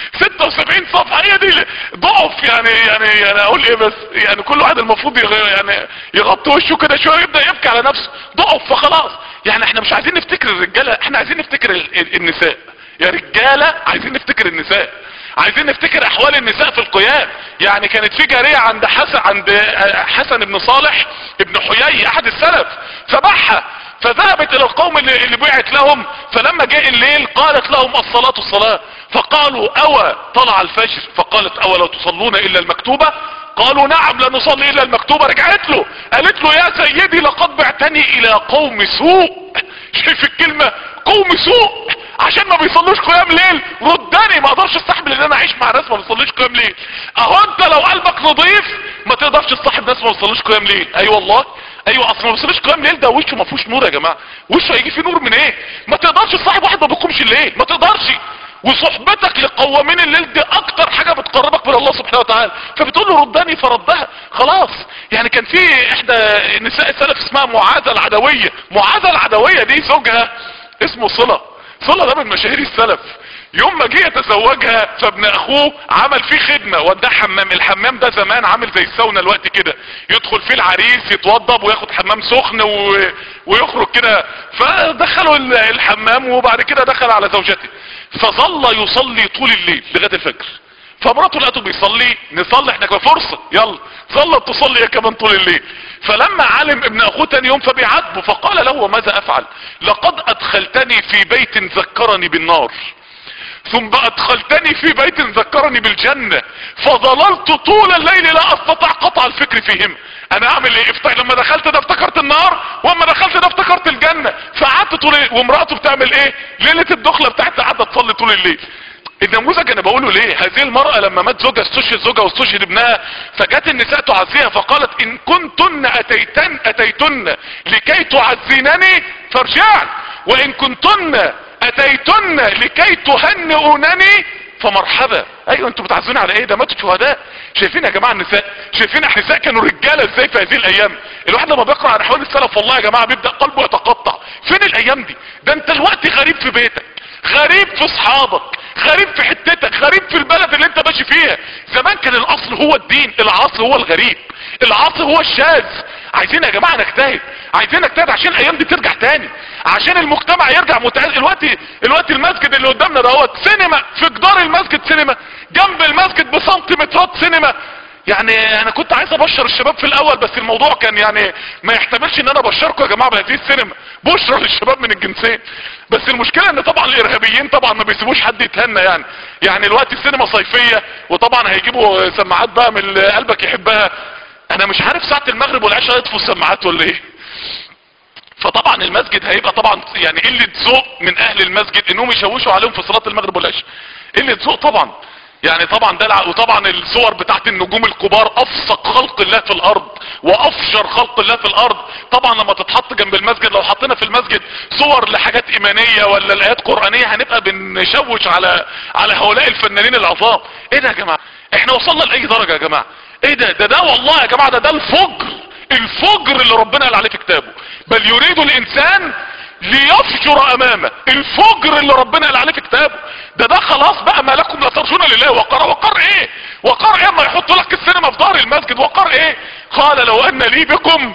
76 صفحة هي دي ضعف يعني يعني يعني اقول ايه بس يعني كل واحد المفروض يعني يغطي وشه كده شوية يبدأ يبكي على نفسه ضعف فخلاص يعني احنا مش عايزين نفتكر الرجالة احنا عايزين نفتكر النساء يا رجالة عايزين نفتكر النساء عايزين نفتكر احوال النساء في القيام يعني كانت في جارية عند حسن عند حسن بن صالح ابن حيي احد السلف فبعها فذهبت الى القوم اللي, اللي بعت لهم فلما جاء الليل قالت لهم الصلاة الصلاة فقالوا اوى طلع الفجر فقالت اوى لا تصلون الا المكتوبة قالوا نعم لا نصلي الا المكتوبة رجعت له قالت له يا سيدي لقد بعتني الى قوم سوء شايف الكلمة قوم سوء عشان ما بيصلوش قيام ليل ردني ما اقدرش استحمل ان انا اعيش مع ناس ما بيصلوش قيام ليل اهو انت لو قلبك نظيف ما تقدرش تصاحب ناس ما بيصلوش قيام ليل اي أيوة والله ايوه اصل ما بيصليش قيام ليل ده وشه ما فيهوش نور يا جماعه وشه هيجي فيه نور من ايه ما تقدرش تصاحب واحد ما بيقومش الليل ما تقدرش وصحبتك لقوامين الليل دي اكتر حاجة بتقربك من الله سبحانه وتعالى فبتقول له ردني فردها خلاص يعني كان في احدى نساء السلف اسمها معاذة العدوية معاذة العدوية دي زوجها اسمه صلة صلة ده من مشاهير السلف يوم ما جه يتزوجها فابن اخوه عمل فيه خدمة وداه حمام الحمام ده زمان عامل زي الساونا الوقت كده يدخل فيه العريس يتوضب وياخد حمام سخن و... ويخرج كده فدخلوا الحمام وبعد كده دخل على زوجته فظل يصلي طول الليل لغاية الفجر فمراته لقته بيصلي نصلي احنا كمان فرصة يلا ظلت تصلي كمان طول الليل فلما علم ابن اخوه تاني يوم فبيعاتبه فقال له ماذا افعل لقد ادخلتني في بيت ذكرني بالنار ثم ادخلتني في بيت ذكرني بالجنة فظللت طول الليل لا استطيع قطع الفكر فيهم انا اعمل ايه افتح لما دخلت ده افتكرت النار واما دخلت ده افتكرت الجنة فقعدت طول الليل وامرأته بتعمل ايه ليلة الدخلة بتاعتها قاعدة تصلي طول الليل النموذج انا بقوله ليه هذه المرأة لما مات زوجها استشهد زوجها واستشهد ابنها فجت النساء تعزيها فقالت ان كنتن اتيتن اتيتن لكي تعزينني فارجعن وان كنتن اتيتن لكي تهنئونني فمرحبا ايوه انتوا بتعزوني على ايه ده ماتوا شهداء شايفين يا جماعه النساء شايفين النساء كانوا رجاله ازاي في هذه الايام الواحد لما بيقرا عن احوال السلف والله يا جماعه بيبدا قلبه يتقطع فين الايام دي ده انت الوقت غريب في بيتك غريب في اصحابك غريب في حتتك غريب في البلد اللي انت ماشي فيها زمان كان الاصل هو الدين العصر هو الغريب العصر هو الشاذ عايزين يا جماعه نجتهد عايزين نجتهد عشان الايام دي ترجع تاني عشان المجتمع يرجع متعز الوقت الوقت المسجد اللي قدامنا دوت سينما في جدار المسجد سينما جنب المسجد بسنتيمترات سينما يعني انا كنت عايز ابشر الشباب في الاول بس الموضوع كان يعني ما يحتملش ان انا ابشركم يا جماعه بهذه السينما بشرى للشباب من الجنسين بس المشكله ان طبعا الارهابيين طبعا ما بيسيبوش حد يتهنى يعني يعني الوقت السينما صيفيه وطبعا هيجيبوا سماعات بقى من اللي قلبك يحبها انا مش عارف ساعه المغرب والعشاء يطفوا السماعات ولا ايه فطبعا المسجد هيبقى طبعا يعني قله ذوق من اهل المسجد انهم يشوشوا عليهم في صلاه المغرب والعشاء قله ذوق طبعا يعني طبعا ده الع- وطبعا الصور بتاعت النجوم الكبار افسق خلق الله في الارض وافجر خلق الله في الارض طبعا لما تتحط جنب المسجد لو حطينا في المسجد صور لحاجات ايمانيه ولا الايات قرانيه هنبقى بنشوش على على هؤلاء الفنانين العظام ايه ده يا جماعه احنا وصلنا لاي درجه يا جماعه ايه ده ده ده والله يا جماعه ده ده الفجر الفجر اللي ربنا قال عليه في كتابه بل يريد الانسان ليفجر امامه الفجر اللي ربنا قال عليه في كتابه ده ده خلاص بقى ما لكم لا ترجون لله وقار وقار ايه وقار ايه ما يحط لك السينما في دار المسجد وقار ايه قال لو ان لي بكم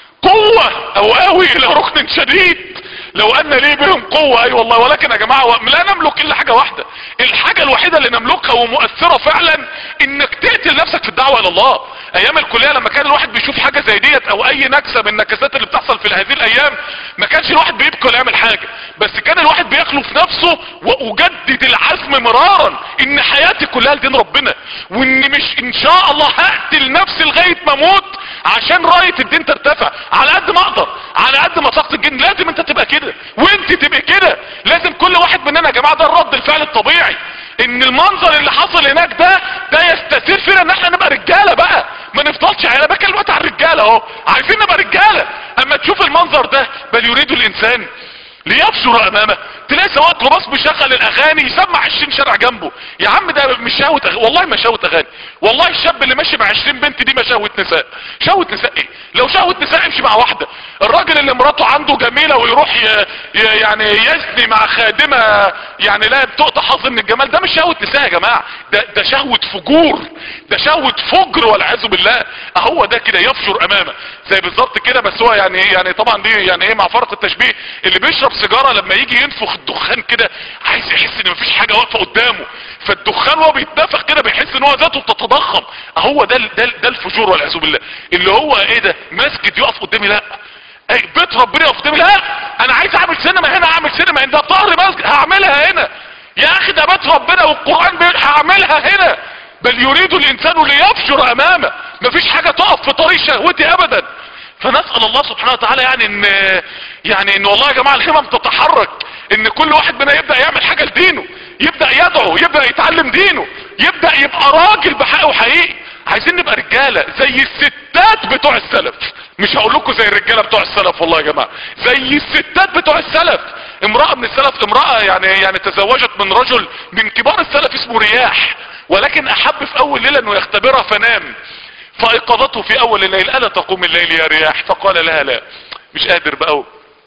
قوة او اوي الى ركن شديد لو ان لي بهم قوة اي والله ولكن يا جماعة لا نملك الا حاجة واحدة الحاجة الوحيدة اللي نملكها ومؤثرة فعلا انك تقتل نفسك في الدعوة الى الله ايام الكلية لما كان الواحد بيشوف حاجة زي ديت او اي نكسة من النكسات اللي بتحصل في هذه الايام ما كانش الواحد بيبكي ولا يعمل حاجة بس كان الواحد بيخلو في نفسه واجدد العزم مرارا ان حياتي كلها لدين ربنا وان مش ان شاء الله هقتل نفسي لغاية ما اموت عشان راية الدين ترتفع على قد ما اقدر على قد ما طاقة الجن لازم انت تبقى كده وانت تبقى كده لازم كل واحد مننا يا جماعة ده الرد الفعل الطبيعي ان المنظر اللي حصل هناك ده ده يستثير فينا ان احنا نبقى رجالة بقى ما نفضلش انا بكلم وقت على الرجالة اهو عايزين نبقى رجالة اما تشوف المنظر ده بل يريد الانسان ليبشر امامه تلاقي سواق ميكروباص مشغل الاغاني يسمع 20 شارع جنبه يا عم ده مش شهوة أغ... والله ما شهوة اغاني والله الشاب اللي ماشي مع 20 بنت دي ما شهوة نساء شهوة نساء ايه لو شهوة نساء يمشي مع واحدة الراجل اللي مراته عنده جميلة ويروح ي... ي... يعني يزني مع خادمة يعني لا بتقطع حظ من الجمال ده مش شهوة نساء يا جماعة ده ده شهوة فجور ده شهوة فجر والعياذ بالله اهو ده كده يفجر امامه زي بالظبط كده بس هو يعني يعني طبعا دي يعني ايه مع فرق التشبيه اللي بيشرب سيجاره لما يجي ينفخ الدخان كده عايز يحس ان مفيش حاجه واقفه قدامه فالدخان وهو بيتنفخ كده بيحس ان هو ذاته بتتضخم اهو ده ال- ده ال- ده الفجور والعياذ بالله اللي هو ايه ده مسجد يقف قدامي لا اي بيت ربنا يقف قدامي لا انا عايز اعمل سينما هنا اعمل سينما ده طهر مسجد هعملها هنا يا اخي ده بيت ربنا والقران بيقول هعملها هنا بل يريد الانسان ليفجر امامه مفيش حاجه تقف في طريق شهوتي ابدا فنسأل الله سبحانه وتعالى يعني ان يعني ان والله يا جماعة الهمم تتحرك ان كل واحد منا يبدأ يعمل حاجة لدينه يبدأ يدعو يبدأ يتعلم دينه يبدأ يبقى راجل بحقه وحقيقي عايزين نبقى رجالة زي الستات بتوع السلف مش هقول لكم زي الرجالة بتوع السلف والله يا جماعة زي الستات بتوع السلف امرأة من السلف امرأة يعني يعني تزوجت من رجل من كبار السلف اسمه رياح ولكن احب في اول ليلة انه يختبرها فنام فايقظته في اول الليل الا تقوم الليل يا رياح فقال لها لا مش قادر بقى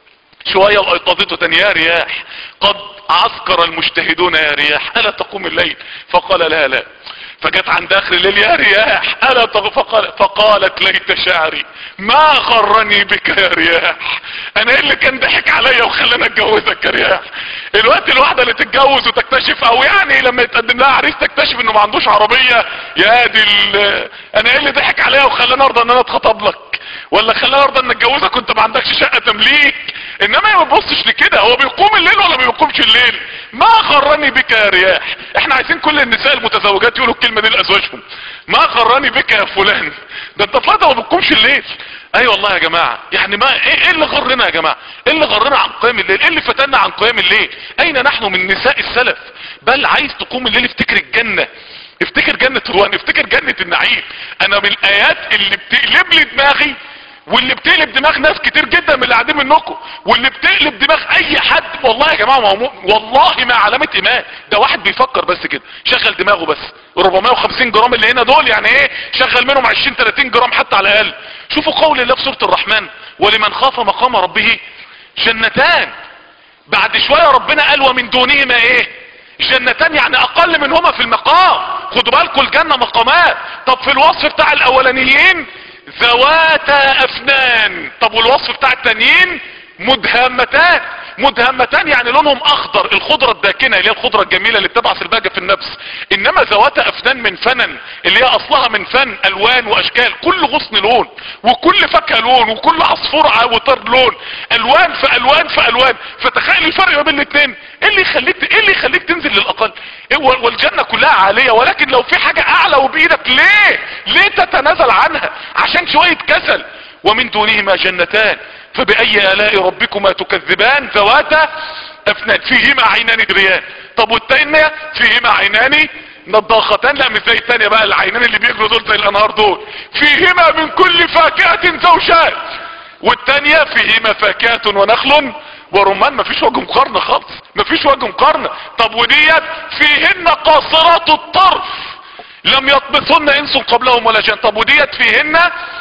شوية وايقظته تاني يا رياح قد عسكر المجتهدون يا رياح الا تقوم الليل فقال لها لا فجت عند اخر الليل يا رياح الا تق... فقال... فقالت ليت شعري ما غرني بك يا رياح انا ايه اللي كان ضحك عليا وخلاني اتجوزك يا رياح الوقت الواحدة اللي تتجوز وتكتشف او يعني لما يتقدم لها عريس تكتشف انه ما عندوش عربية يا دي ال... انا ايه اللي ضحك عليا وخلاني ارضى ان انا اتخطب لك ولا خلاني ارضى ان اتجوزك وانت ما عندكش شقة تمليك انما ما بيبصش لكده هو بيقوم الليل ولا ما بيقومش الليل ما غرني بك يا رياح احنا عايزين كل النساء المتزوجات يقولوا الكلمة دي لازواجهم ما غرني بك يا فلان ده انت طلعت ما بتقومش الليل اي أيوة والله يا جماعة يعني ما ايه, ايه اللي غرنا يا جماعة ايه اللي غرنا عن قيام الليل ايه اللي فتنا عن قيام الليل اين نحن من نساء السلف بل عايز تقوم الليل افتكر الجنة افتكر جنة روان افتكر جنة النعيم انا من الايات اللي بتقلب لي دماغي واللي بتقلب دماغ ناس كتير جدا من اللي قاعدين منكم واللي بتقلب دماغ اي حد والله يا جماعه ما هو م- والله ما علامه ايمان ده واحد بيفكر بس كده شغل دماغه بس 450 جرام اللي هنا دول يعني ايه شغل منهم 20 30 جرام حتى على الاقل شوفوا قول الله في سوره الرحمن ولمن خاف مقام ربه جنتان بعد شويه ربنا قال ومن دونهما ايه جنتان يعني اقل منهما في المقام خدوا بالكم الجنه مقامات طب في الوصف بتاع الاولانيين ذواتا افنان طب والوصف بتاع التانيين مدهمتان مدهمتان يعني لونهم اخضر الخضرة الداكنة اللي هي الخضرة الجميلة اللي بتبعث البهجة في النفس انما ذواتا افنان من فنن اللي هي اصلها من فن الوان واشكال كل غصن لون وكل فاكهة لون وكل عصفور وطر لون الوان في الوان في الوان فتخيل الفرق ما بين الاثنين ايه اللي يخليك ايه اللي يخليك تنزل للاقل إيه وال- والجنة كلها عالية ولكن لو في حاجة اعلى وبايدك ليه ليه تتنازل عنها عشان شوية كسل ومن دونهما جنتان فبأي آلاء ربكما تكذبان ذواتا أفنان فيهما عينان دريان طب والتانية فيهما عينان نضاختان لا مش زي التانية بقى العينان اللي بيجروا دول زي الانهار دول فيهما من كل فاكهة زوجان والتانية فيهما فاكهة ونخل ورمان مفيش وجه مقارنة خالص مفيش وجه مقارنة طب وديت فيهن قاصرات الطرف لم يطمثن انس قبلهم ولا جان طب وديت فيهن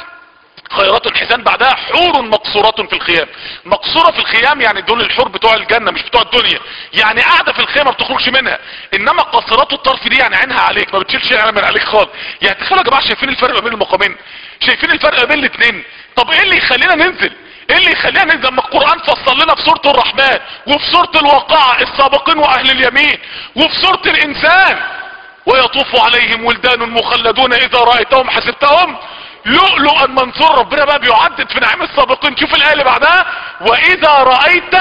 خيرات حسان بعدها حور مقصورات في الخيام مقصورة في الخيام يعني دول الحور بتوع الجنة مش بتوع الدنيا يعني قاعدة في الخيام ما بتخرجش منها انما قاصرات الطرف دي يعني عينها عليك ما بتشيلش عينها من عليك خالص يعني تخيلوا يا جماعة شايفين الفرق ما بين المقامين شايفين الفرق ما بين الاثنين طب ايه اللي يخلينا ننزل ايه اللي يخلينا ننزل لما القرآن فصل لنا في سورة الرحمن وفي سورة الواقعة السابقين واهل اليمين وفي سورة الانسان ويطوف عليهم ولدان مخلدون اذا رأيتهم حسبتهم لؤلؤا منثور ربنا بقى بيعدد في نعيم السابقين شوف الايه اللي بعدها واذا رأيت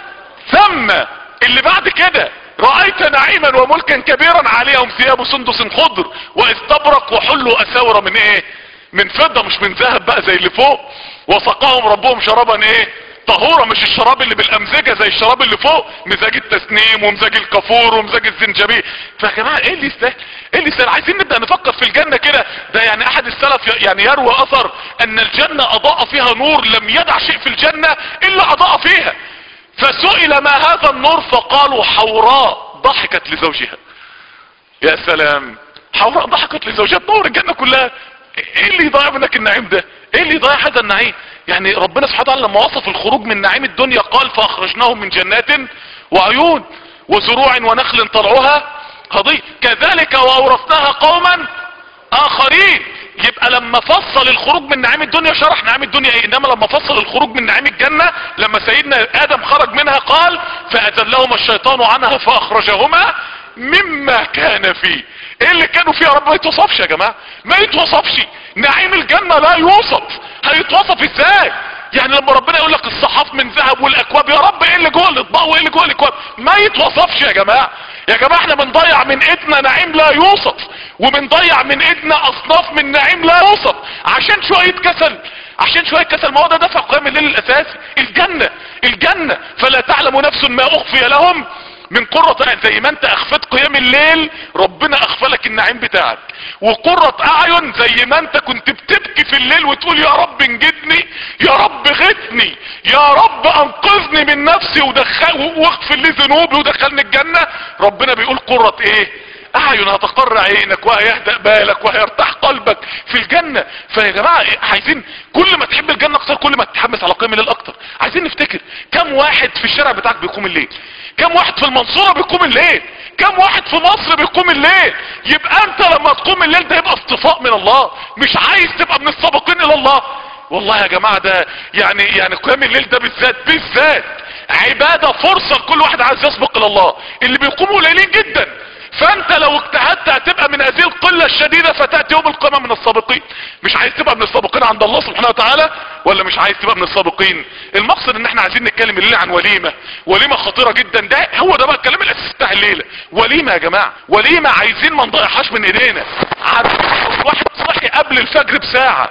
ثم اللي بعد كده رأيت نعيما وملكا كبيرا عليهم ثياب سندس خضر واستبرق وحلوا اساور من ايه من فضة مش من ذهب بقى زي اللي فوق وسقاهم ربهم شرابا ايه طهورة مش الشراب اللي بالامزجة زي الشراب اللي فوق مزاج التسنيم ومزاج الكافور ومزاج الزنجبيل فيا جماعة ايه اللي يستاهل ايه اللي يستاهل عايزين نبدأ نفكر في الجنة كده ده يعني احد السلف ي- يعني يروي اثر ان الجنة اضاء فيها نور لم يدع شيء في الجنة الا اضاء فيها فسئل ما هذا النور فقالوا حوراء ضحكت لزوجها يا سلام حوراء ضحكت لزوجها نور الجنة كلها ايه اللي يضيع منك النعيم ده ايه اللي يضيع هذا النعيم يعني ربنا سبحانه وتعالى لما وصف الخروج من نعيم الدنيا قال فاخرجناهم من جنات وعيون وزروع ونخل طلعها هضيء كذلك واورثناها قوما اخرين يبقى لما فصل الخروج من نعيم الدنيا شرح نعيم الدنيا ايه انما لما فصل الخروج من نعيم الجنة لما سيدنا ادم خرج منها قال فازلهما الشيطان عنها فاخرجهما مما كان فيه ايه اللي كانوا فيه يا رب ما يتوصفش يا جماعة ما يتوصفش نعيم الجنة لا يوصف هيتوصف ازاي يعني لما ربنا يقول لك الصحاف من ذهب والاكواب يا رب ايه اللي جوه الاطباق وايه اللي جوه الاكواب ما يتوصفش يا جماعة يا جماعة احنا بنضيع من ايدنا نعيم لا يوصف وبنضيع من ايدنا اصناف من نعيم لا يوصف عشان شوية كسل عشان شوية كسل ما هو ده دفع قيام الليل الاساسي الجنة الجنة فلا تعلم نفس ما اخفي لهم من قرة اعين زي ما انت اخفت قيام الليل ربنا اخفلك النعيم بتاعك وقرة اعين زي ما انت كنت بتبكي في الليل وتقول يا رب انجدني يا رب غثني يا رب انقذني من نفسي ودخل واغفر لي ذنوبي ودخلني الجنة ربنا بيقول قرة ايه اعين هتقر عينك وهيهدأ بالك وهيرتاح قلبك في الجنة فيا جماعة إيه؟ عايزين كل ما تحب الجنة اكتر كل ما تتحمس على قيام الليل اكتر عايزين نفتكر كم واحد في الشارع بتاعك بيقوم الليل كم واحد في المنصورة بيقوم الليل كم واحد في مصر بيقوم الليل يبقى انت لما تقوم الليل ده يبقى اصطفاء من الله مش عايز تبقى من السابقين الى الله والله يا جماعة ده يعني يعني قيام الليل ده بالذات بالذات عبادة فرصة لكل واحد عايز يسبق الى الله اللي بيقوموا قليلين جدا فانت لو اجتهدت هتبقى من هذه القلة الشديدة فتأتي يوم القيامة من السابقين مش عايز تبقى من السابقين عند الله سبحانه وتعالى ولا مش عايز تبقى من السابقين المقصد ان احنا عايزين نتكلم الليلة عن وليمة وليمة خطيرة جدا ده هو ده بقى الكلام الاساسي بتاع الليلة وليمة يا جماعة وليمة عايزين ما نضيعهاش من ايدينا عارف واحد صحي قبل الفجر بساعة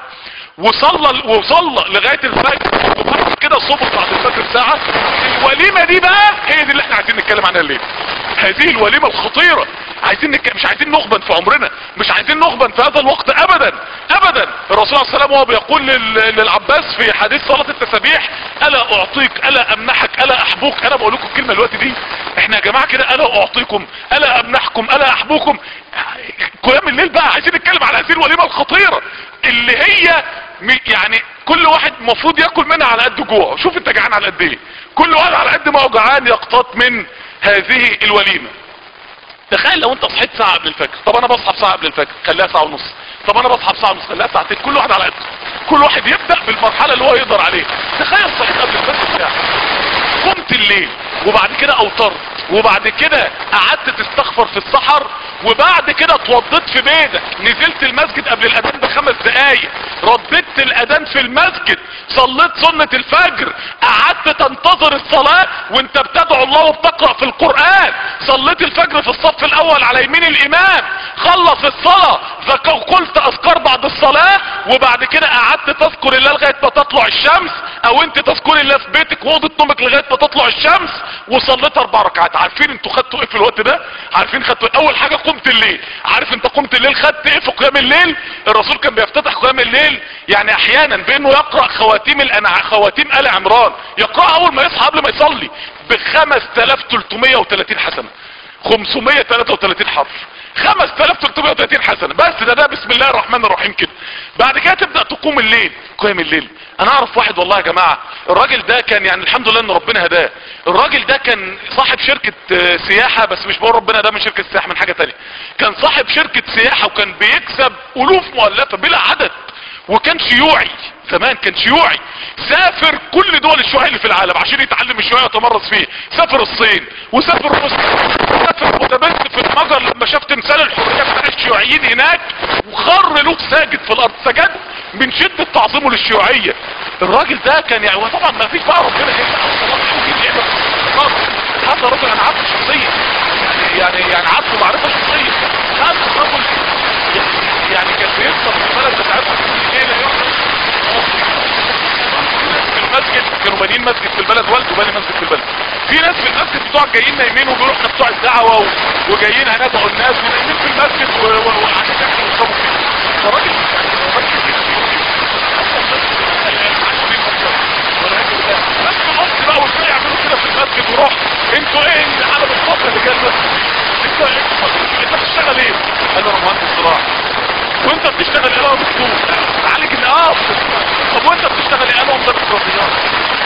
وصلى وصلى لغاية الفجر وبعد كده صبح بعد الفجر بساعة الوليمة دي بقى هي دي اللي احنا عايزين نتكلم عنها الليلة هذه الوليمة الخطيرة عايزين نك... مش عايزين نغبن في عمرنا مش عايزين نغبن في هذا الوقت ابدا ابدا الرسول صلى الله عليه وسلم وهو بيقول لل... للعباس في حديث صلاة التسابيح الا اعطيك الا امنحك الا احبوك انا بقول لكم الكلمة الوقت دي احنا يا جماعة كده الا اعطيكم الا امنحكم الا احبوكم قيام الليل بقى عايزين نتكلم على هذه الوليمة الخطيرة اللي هي يعني كل واحد المفروض ياكل منها على قد جوعه شوف انت جعان على قد ايه كل واحد على قد ما هو جعان يقتط من هذه الوليمة تخيل لو انت صحيت ساعة قبل الفجر طب انا بصحى بساعة قبل الفجر خليها ساعة ونص طب انا بصحى بساعة ونص خليها ساعتين كل واحد على قد كل واحد يبدأ بالمرحلة اللي هو يقدر عليه تخيل صحيت قبل الفجر ساعة قمت الليل وبعد كده اوترت وبعد كده قعدت تستغفر في السحر وبعد كده اتوضيت في بيتك نزلت المسجد قبل الاذان بخمس دقايق رددت الاذان في المسجد صليت سنة الفجر قعدت تنتظر الصلاة وانت بتدعو الله وبتقرأ في القرآن صليت الفجر في الصف الاول على يمين الامام خلص الصلاة قلت اذكار بعد الصلاة وبعد كده قعدت تذكر الله لغاية ما تطلع الشمس او انت تذكر الله في بيتك ووضة نومك لغاية ما تطلع الشمس وصليت اربع ركعات عارفين انتوا خدتوا ايه في الوقت ده عارفين خدتوا ايه اول حاجة قمت الليل عارف انت قمت الليل خدت ايه في قيام الليل الرسول كان بيفتتح قيام الليل يعني احيانا بانه يقرأ خواتيم الانع خواتيم ال عمران يقرأ اول ما يصحى قبل ما يصلي ب 5330 حسنة 533 حرف 5330 حسنة بس ده ده بسم الله الرحمن الرحيم كده بعد كده تبدأ تقوم الليل قيام الليل انا اعرف واحد والله يا جماعة الراجل ده كان يعني الحمد لله ان ربنا هداه الراجل ده كان صاحب شركة سياحة بس مش بقول ربنا ده من شركة سياحة من حاجة تانية كان صاحب شركة سياحة وكان بيكسب الوف مؤلفة بلا عدد وكان شيوعي زمان كان شيوعي سافر كل دول الشيوعية اللي في العالم عشان يتعلم الشيوعية ويتمرس فيه سافر الصين وسافر روسيا وسافر متبث في المجر لما شاف تمثال الحرية بتاع الشيوعيين هناك وخر له ساجد في الارض سجد من شدة تعظيمه للشيوعية الراجل ده كان يعني وطبعا ما فيش بقى ربنا هذا رجل انا عارفه شخصيا يعني يعني يعني عارفه معرفة شخصية هذا الرجل يعني كان بيكسر في البلد بتاعتهم ايه لا في المسجد كانوا بانيين مسجد في البلد والده باني مسجد في البلد في ناس في المسجد بتوع جايين نايمين وبيروحوا بتوع الدعوة و... وجايين هندعوا الناس ونايمين في المسجد وعشان ياكلوا ويشربوا فيه فراجل بس قلت بقى وازاي يعملوا كده في المسجد وروح انتوا ايه على الفتره اللي جايه انت انت بتشتغل ايه؟ قال له انا مهندس زراعه وانت بتشتغل ايه انا دكتور عليك ان اه طب وانت بتشتغل ايه انا مدرس رياضيات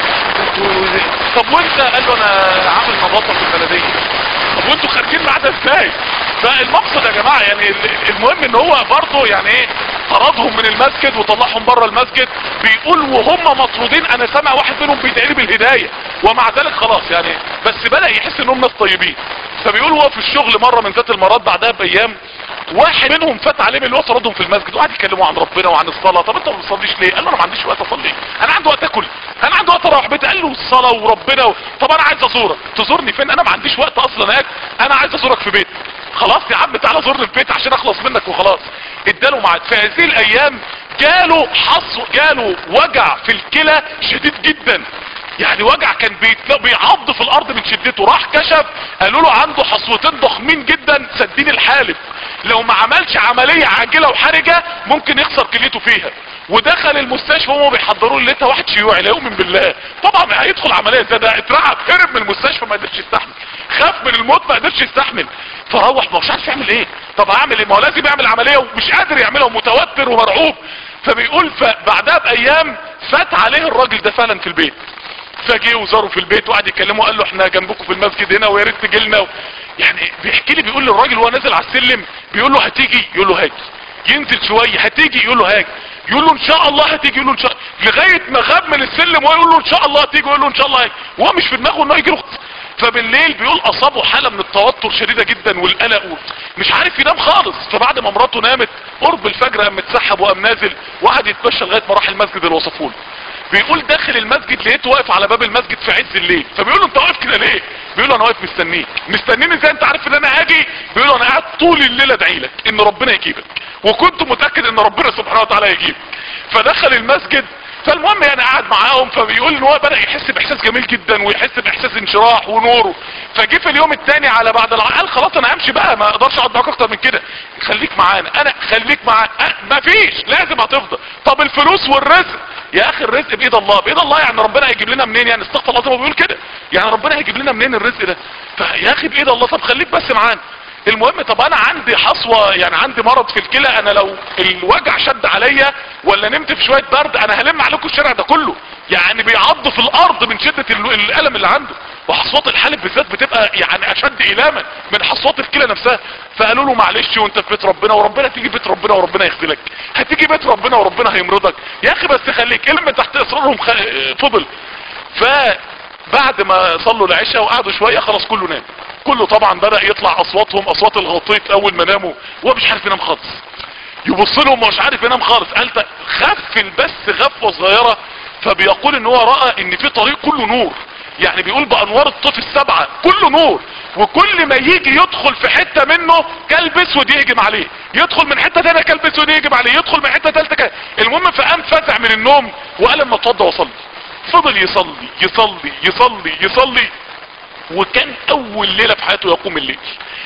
طب وانت قال له انا عامل نظافه في البلديه طب وانتوا خارجين معاه ده ازاي فالمقصد يا جماعه يعني المهم ان هو برضه يعني ايه طردهم من المسجد وطلعهم بره المسجد بيقول وهم مطرودين انا سامع واحد منهم بيدعي بالهدايه ومع ذلك خلاص يعني بس بدا يحس انهم ناس طيبين فبيقول هو في الشغل مره من ذات المرات بعدها بايام واحد منهم فات عليه من اللي هو طردهم في المسجد وقعد يكلموا عن ربنا وعن الصلاه طب انت ما بتصليش ليه قال له انا ما عنديش وقت اصلي انا عندي وقت اكل انا عندي وقت اروح بيتي قال له الصلاه وربنا و... طب انا عايز ازورك تزورني فين انا ما عنديش وقت اصلا اكل انا عايز ازورك في بيتي خلاص يا عم تعالى زورني في بيتي عشان اخلص منك وخلاص اداله ميعاد في هذه الايام جاله حصو جاله وجع في الكلى شديد جدا يعني وجع كان بيعض في الارض من شدته راح كشف قالوا له عنده حصوتين ضخمين جدا سدين الحالف لو ما عملش عملية عاجلة وحرجة ممكن يخسر كليته فيها ودخل المستشفى وهم بيحضروا لقيتها واحد شيوعي لا يؤمن بالله طبعا هيدخل عملية زي ده اترعب هرب من المستشفى ما قدرش يستحمل خاف من الموت ما قدرش يستحمل فروح ما مش عارف يعمل ايه طب هعمل ايه ما هو لازم يعمل عملية ومش قادر يعملها ومتوتر ومرعوب فبيقول فبعدها بايام فات عليه الراجل ده فعلا في البيت فجه وزاره في البيت وقعد يكلمه قال له احنا جنبكم في المسجد هنا ويا ريت تجي لنا و... يعني بيحكي لي بيقول للراجل وهو نازل على السلم بيقول له هتيجي يقول له هاجي ينزل شويه هتيجي يقول له هاجي يقول له ان شاء الله هتيجي يقول له ان شاء لغايه ما غاب من السلم وهو يقول له ان شاء الله هتيجي يقول له ان شاء الله هاجي وهو مش في دماغه انه يجي له فبالليل بيقول اصابه حالة من التوتر شديدة جدا والقلق مش عارف ينام خالص فبعد ما مراته نامت قرب الفجر قام متسحب وقام نازل وقعد يتمشى لغاية ما راح المسجد اللي وصفوه بيقول داخل المسجد لقيته واقف على باب المسجد في عز الليل فبيقول له انت واقف كده ليه بيقول له انا واقف مستنيك مستنيني ازاي انت عارف ان انا هاجي بيقول له انا قاعد طول الليل ادعي لك ان ربنا يجيبك وكنت متاكد ان ربنا سبحانه وتعالى يجيبك فدخل المسجد فالمهم يعني قعد قاعد معاهم فبيقول ان هو بدأ يحس باحساس جميل جدا ويحس باحساس انشراح ونور فجه في اليوم الثاني على بعد الع... قال خلاص انا همشي بقى ما اقدرش اقعد معاك اكتر من كده خليك معانا انا خليك معانا أه مفيش لازم هتفضل طب الفلوس والرزق يا اخي الرزق بايد الله بايد الله يعني ربنا هيجيب لنا منين يعني استغفر الله زي ما بيقول كده يعني ربنا هيجيب لنا منين الرزق ده فيا اخي بايد الله طب خليك بس معانا المهم طب انا عندي حصوة يعني عندي مرض في الكلى انا لو الوجع شد عليا ولا نمت في شوية برد انا هلم عليكم الشارع ده كله يعني بيعض في الارض من شدة ال- الالم اللي عنده وحصوات الحالب بالذات بتبقى يعني اشد الاما من حصوات الكلى نفسها فقالوا له معلش وانت في بيت ربنا وربنا تيجي بيت ربنا وربنا يغفلك هتيجي بيت ربنا وربنا هيمرضك يا اخي بس خليك علم تحت اصرارهم خ... فضل فبعد ما صلوا العشاء وقعدوا شوية خلاص كله نام كله طبعا بدأ يطلع اصواتهم اصوات الغطيط اول ما ناموا وهو مش عارف ينام خالص يبص لهم مش عارف ينام خالص قال ت- غفل بس غفوه صغيره فبيقول ان هو راى ان في طريق كله نور يعني بيقول بانوار الطيف السبعه كله نور وكل ما يجي يدخل في حته منه كلب اسود يهجم عليه يدخل من حته تانية كلب اسود يهجم عليه يدخل من حته ثالثه كلب المهم فقام فزع من النوم وقال اما اتوضى واصلي فضل يصلي يصلي يصلي يصلي وكان اول ليلة في حياته يقوم الليل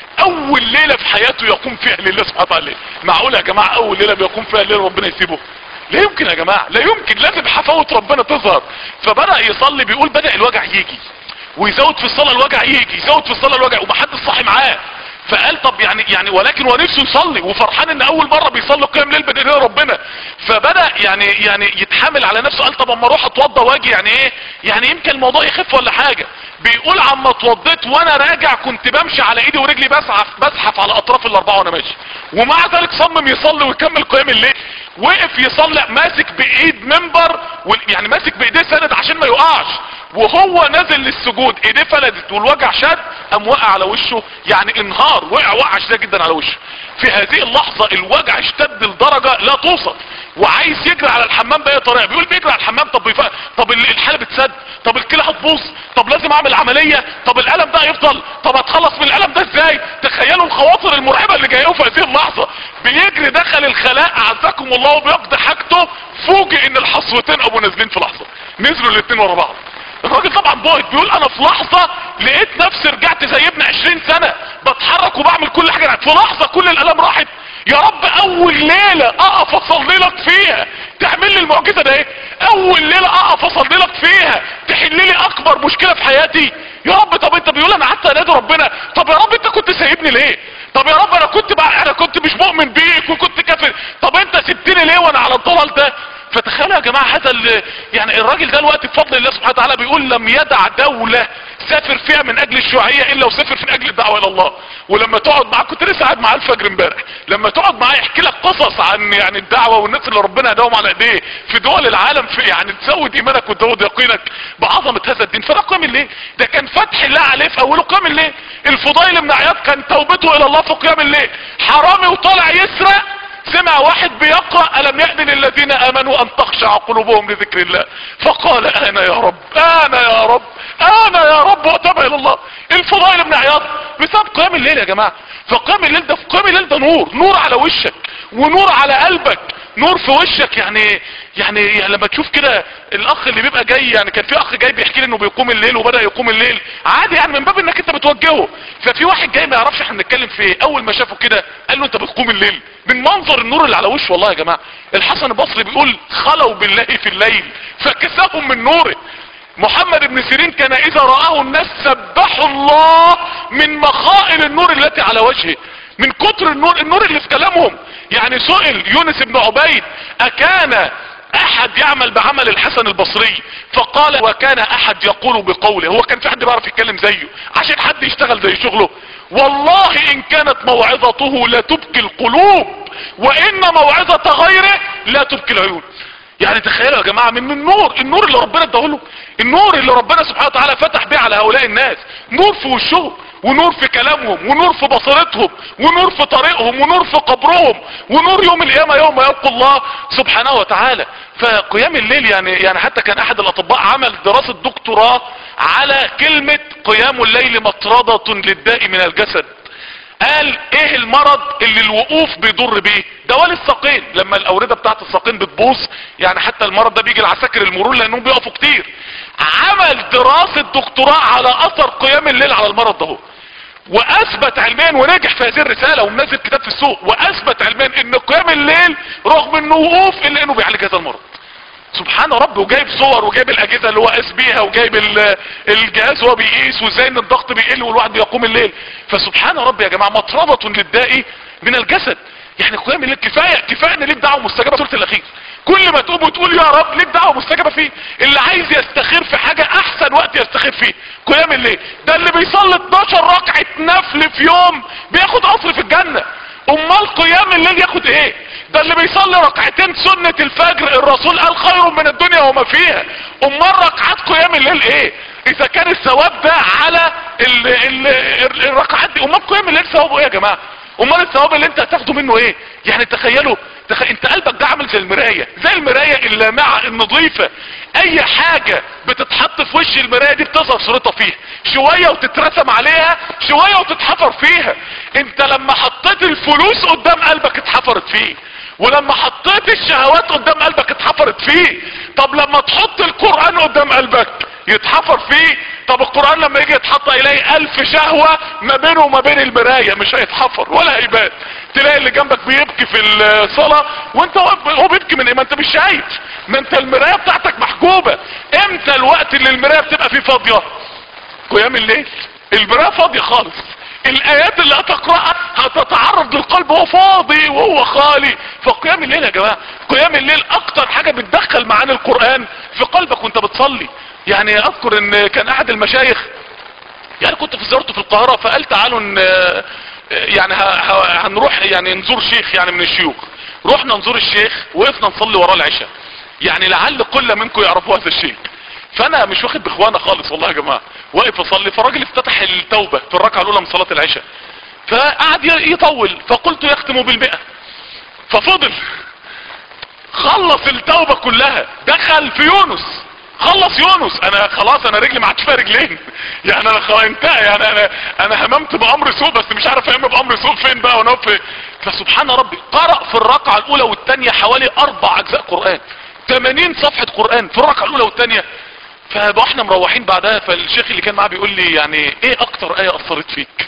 اول ليلة في حياته يقوم فيها لله سبحانه وتعالى معقول يا جماعة اول ليلة بيقوم فيها الليل ربنا يسيبه لا يمكن يا جماعة لا يمكن لازم حفاوة ربنا تظهر فبدأ يصلي بيقول بدأ الوجع يجي ويزود في الصلاة الوجع يجي يزود في الصلاة الوجع ومحدش صاحي معاه فقال طب يعني يعني ولكن هو نفسه يصلي وفرحان ان اول مرة بيصلي قيام ليل بدين ربنا فبدأ يعني يعني يتحامل على نفسه قال طب اما اروح اتوضى واجي يعني ايه يعني يمكن الموضوع يخف ولا حاجة بيقول عما اتوضيت وانا راجع كنت بمشي على ايدي ورجلي بزحف بزحف على اطراف الاربعه وانا ماشي ومع ذلك صمم يصلي ويكمل قيام الليل وقف يصلي ماسك بايد منبر وال- يعني ماسك بايديه سند عشان ما يقعش وهو نازل للسجود ايديه فلتت والوجع شد قام وقع على وشه يعني انهار وقع وقع شديد جدا على وشه في هذه اللحظة الوجع اشتد لدرجة لا توصف وعايز يجري على الحمام باي طريقة بيقول بيجري على الحمام طب بيف... طب ال- الحالة بتسد طب الكلى هتبوظ طب لازم اعمل عملية طب الالم ده هيفضل طب اتخلص من الالم ده ازاي تخيلوا الخواطر المرعبة اللي جايه في هذه اللحظة بيجري دخل الخلاء اعزكم الله وبيقضي حاجته فوجئ ان الحصوتين ابو نازلين في لحظة نزلوا الاتنين ورا بعض الراجل طبعا بايظ بيقول انا في لحظة لقيت نفسي رجعت زي ابن عشرين سنة بتحرك وبعمل كل حاجة في لحظة كل الالام راحت يا رب اول ليلة اقف اصلي لك فيها تعمل لي المعجزة ده ايه اول ليلة اقف اصلي لك فيها تحل لي اكبر مشكلة في حياتي يا رب طب انت بيقول انا قعدت انادي ربنا طب يا رب انت كنت سايبني ليه طب يا رب انا كنت بقى انا كنت مش مؤمن بيك وكنت كافر طب انت سبتني ليه وانا على الضلال ده فتخيلوا يا جماعة هذا ال- يعني الراجل ده الوقت بفضل الله سبحانه وتعالى بيقول لم يدع دولة سافر فيها من اجل الشيوعية الا وسافر من اجل الدعوة الى الله ولما تقعد معاه كنت لسه قاعد معاه الفجر امبارح لما تقعد معاه يحكي لك قصص عن يعني الدعوة والناس اللي ربنا هداهم على ايديه في دول العالم في يعني تزود ايمانك وتزود يقينك بعظمة هذا الدين فده قيام الليل ده كان فتح الله عليه في اوله قيام الليل الفضيل بن عياض كان توبته الى الله في قيام الليل حرامي وطالع يسرق سمع واحد بيقرأ ألم يأذن للذين آمنوا أن تخشع قلوبهم لذكر الله فقال أنا يا رب أنا يا رب أنا يا رب وتاب إلى الله الفضائل بن عياض بسبب قيام الليل يا جماعة فقيام الليل ده قيام الليل ده نور نور على وشك ونور على قلبك نور في وشك يعني يعني يعني لما تشوف كده الاخ اللي بيبقى جاي يعني كان في اخ جاي بيحكي لي انه بيقوم الليل وبدا يقوم الليل عادي يعني من باب انك انت بتوجهه ففي واحد جاي ما يعرفش احنا بنتكلم في ايه اول ما شافه كده قال له انت بتقوم الليل من منظر النور اللي على وشه والله يا جماعه الحسن البصري بيقول خلوا بالله في الليل فكساهم من نوره محمد بن سيرين كان اذا رآه الناس سبحوا الله من مخائل النور التي على وجهه من كتر النور النور اللي في كلامهم يعني سئل يونس بن عبيد اكان احد يعمل بعمل الحسن البصري فقال وكان احد يقول بقوله هو كان في حد بيعرف يتكلم زيه عشان حد يشتغل زي شغله والله ان كانت موعظته لا تبكي القلوب وان موعظة غيره لا تبكي العيون يعني تخيلوا يا جماعة من النور النور اللي ربنا اداهوله النور اللي ربنا سبحانه وتعالى فتح بيه على هؤلاء الناس نور في وشهم ونور في كلامهم ونور في بصيرتهم ونور في طريقهم ونور في قبرهم ونور يوم القيامة يوم يلقوا الله سبحانه وتعالى فقيام الليل يعني يعني حتى كان احد الاطباء عمل دراسة دكتوراه على كلمة قيام الليل مطردة للداء من الجسد قال ايه المرض اللي الوقوف بيضر بيه دوال الساقين لما الاوردة بتاعت الساقين بتبوظ يعني حتى المرض ده بيجي العساكر المرور لانهم بيقفوا كتير عمل دراسة دكتوراه على اثر قيام الليل على المرض ده واثبت علميا ونجح في هذه الرسالة ومنزل كتاب في السوق واثبت علميا ان قيام الليل رغم انه وقوف الا انه بيعالج هذا المرض سبحان ربي وجايب صور وجايب الاجهزه اللي هو قاس بيها وجايب الجهاز هو بيقيس وازاي ان الضغط بيقل والواحد بيقوم الليل فسبحان ربي يا جماعه مطربه للداء من الجسد يعني قيام الليل كفايه كفايه ان ليك دعوه مستجابه سوره الاخير كل ما تقوم وتقول يا رب ليك دعوه مستجابه فيه اللي عايز يستخير في حاجه احسن وقت يستخير فيه قيام الليل ده اللي بيصلي 12 ركعه نفل في يوم بياخد قصر في الجنه امال قيام الليل ياخد ايه ده اللي بيصلي ركعتين سنة الفجر الرسول قال خير من الدنيا وما فيها امال ركعات قيام الليل ايه اذا كان الثواب ده على ال ال ال الركعات دي امال قيام الليل ثوابه ايه يا جماعة امال الثواب اللي انت هتاخده منه ايه يعني تخيلوا تخ... انت قلبك ده عامل زي المراية زي المراية اللامعة النظيفة اي حاجة بتتحط في وش المراية دي بتظهر صورتها فيها شوية وتترسم عليها شوية وتتحفر فيها انت لما حطيت الفلوس قدام قلبك اتحفرت فيه ولما حطيت الشهوات قدام قلبك اتحفرت فيه طب لما تحط القرآن قدام قلبك يتحفر فيه طب القرآن لما يجي يتحط يلاقي الف شهوة ما بينه وما بين المراية مش هيتحفر ولا هيبان تلاقي اللي جنبك بيبكي في الصلاة وانت هو بيبكي من ايه ما انت مش شايف ما انت المراية بتاعتك محجوبة امتى الوقت اللي المراية بتبقى فيه فاضية قيام الليل المراية فاضية خالص الايات اللي هتقرأها هتتعرض للقلب وهو فاضي وهو خالي فقيام الليل يا جماعة قيام الليل اكتر حاجة بتدخل معاني القرآن في قلبك وانت بتصلي يعني اذكر ان كان احد المشايخ يعني كنت في زيارته في القاهرة فقال تعالوا يعني هنروح يعني نزور شيخ يعني من الشيوخ رحنا نزور الشيخ وقفنا نصلي وراه العشاء يعني لعل كل منكم يعرفوا هذا الشيخ فانا مش واخد باخوانا خالص والله يا جماعة واقف اصلي فالراجل افتتح التوبة في الركعة الاولى من صلاة العشاء فقعد يطول فقلت يختم بالمئة ففضل خلص التوبة كلها دخل في يونس خلص يونس انا خلاص انا رجلي ما عادش فيها رجلين يعني انا خلاص انتهى يعني انا انا هممت بامر سوء بس مش عارف اهم بامر سوء فين بقى وانا في فسبحان ربي قرأ في الركعة الاولى والثانية حوالي اربع اجزاء قرآن 80 صفحة قرآن في الركعة الاولى والثانية فبقى احنا مروحين بعدها فالشيخ اللي كان معاه بيقول لي يعني ايه اكتر ايه اثرت فيك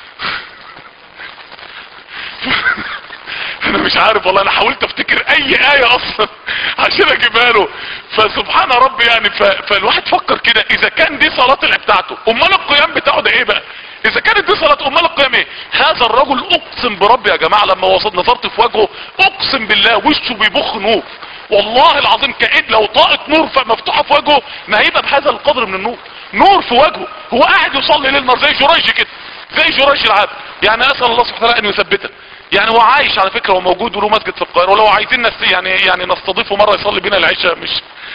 انا مش عارف والله انا حاولت افتكر اي ايه اصلا عشان اجيبها له فسبحان ربي يعني ف... فالواحد فكر كده اذا كان دي صلاة بتاعته امال القيام بتاعه ده ايه بقى اذا كانت دي صلاة امال القيام ايه هذا الرجل اقسم بربي يا جماعة لما وصلت نظرت في وجهه اقسم بالله وشه بيبخ نور والله العظيم كأن لو طاقة نور مفتوحة في وجهه ما هيبقى بهذا القدر من النور نور في وجهه هو قاعد يصلي ليل نهار زي جريج كده زي جريج العبد يعني اسال الله سبحانه وتعالى ان يثبته يعني هو عايش على فكرة هو موجود وله مسجد في القاهرة ولو عايزين نس يعني يعني نستضيفه مرة يصلي بينا العشاء مش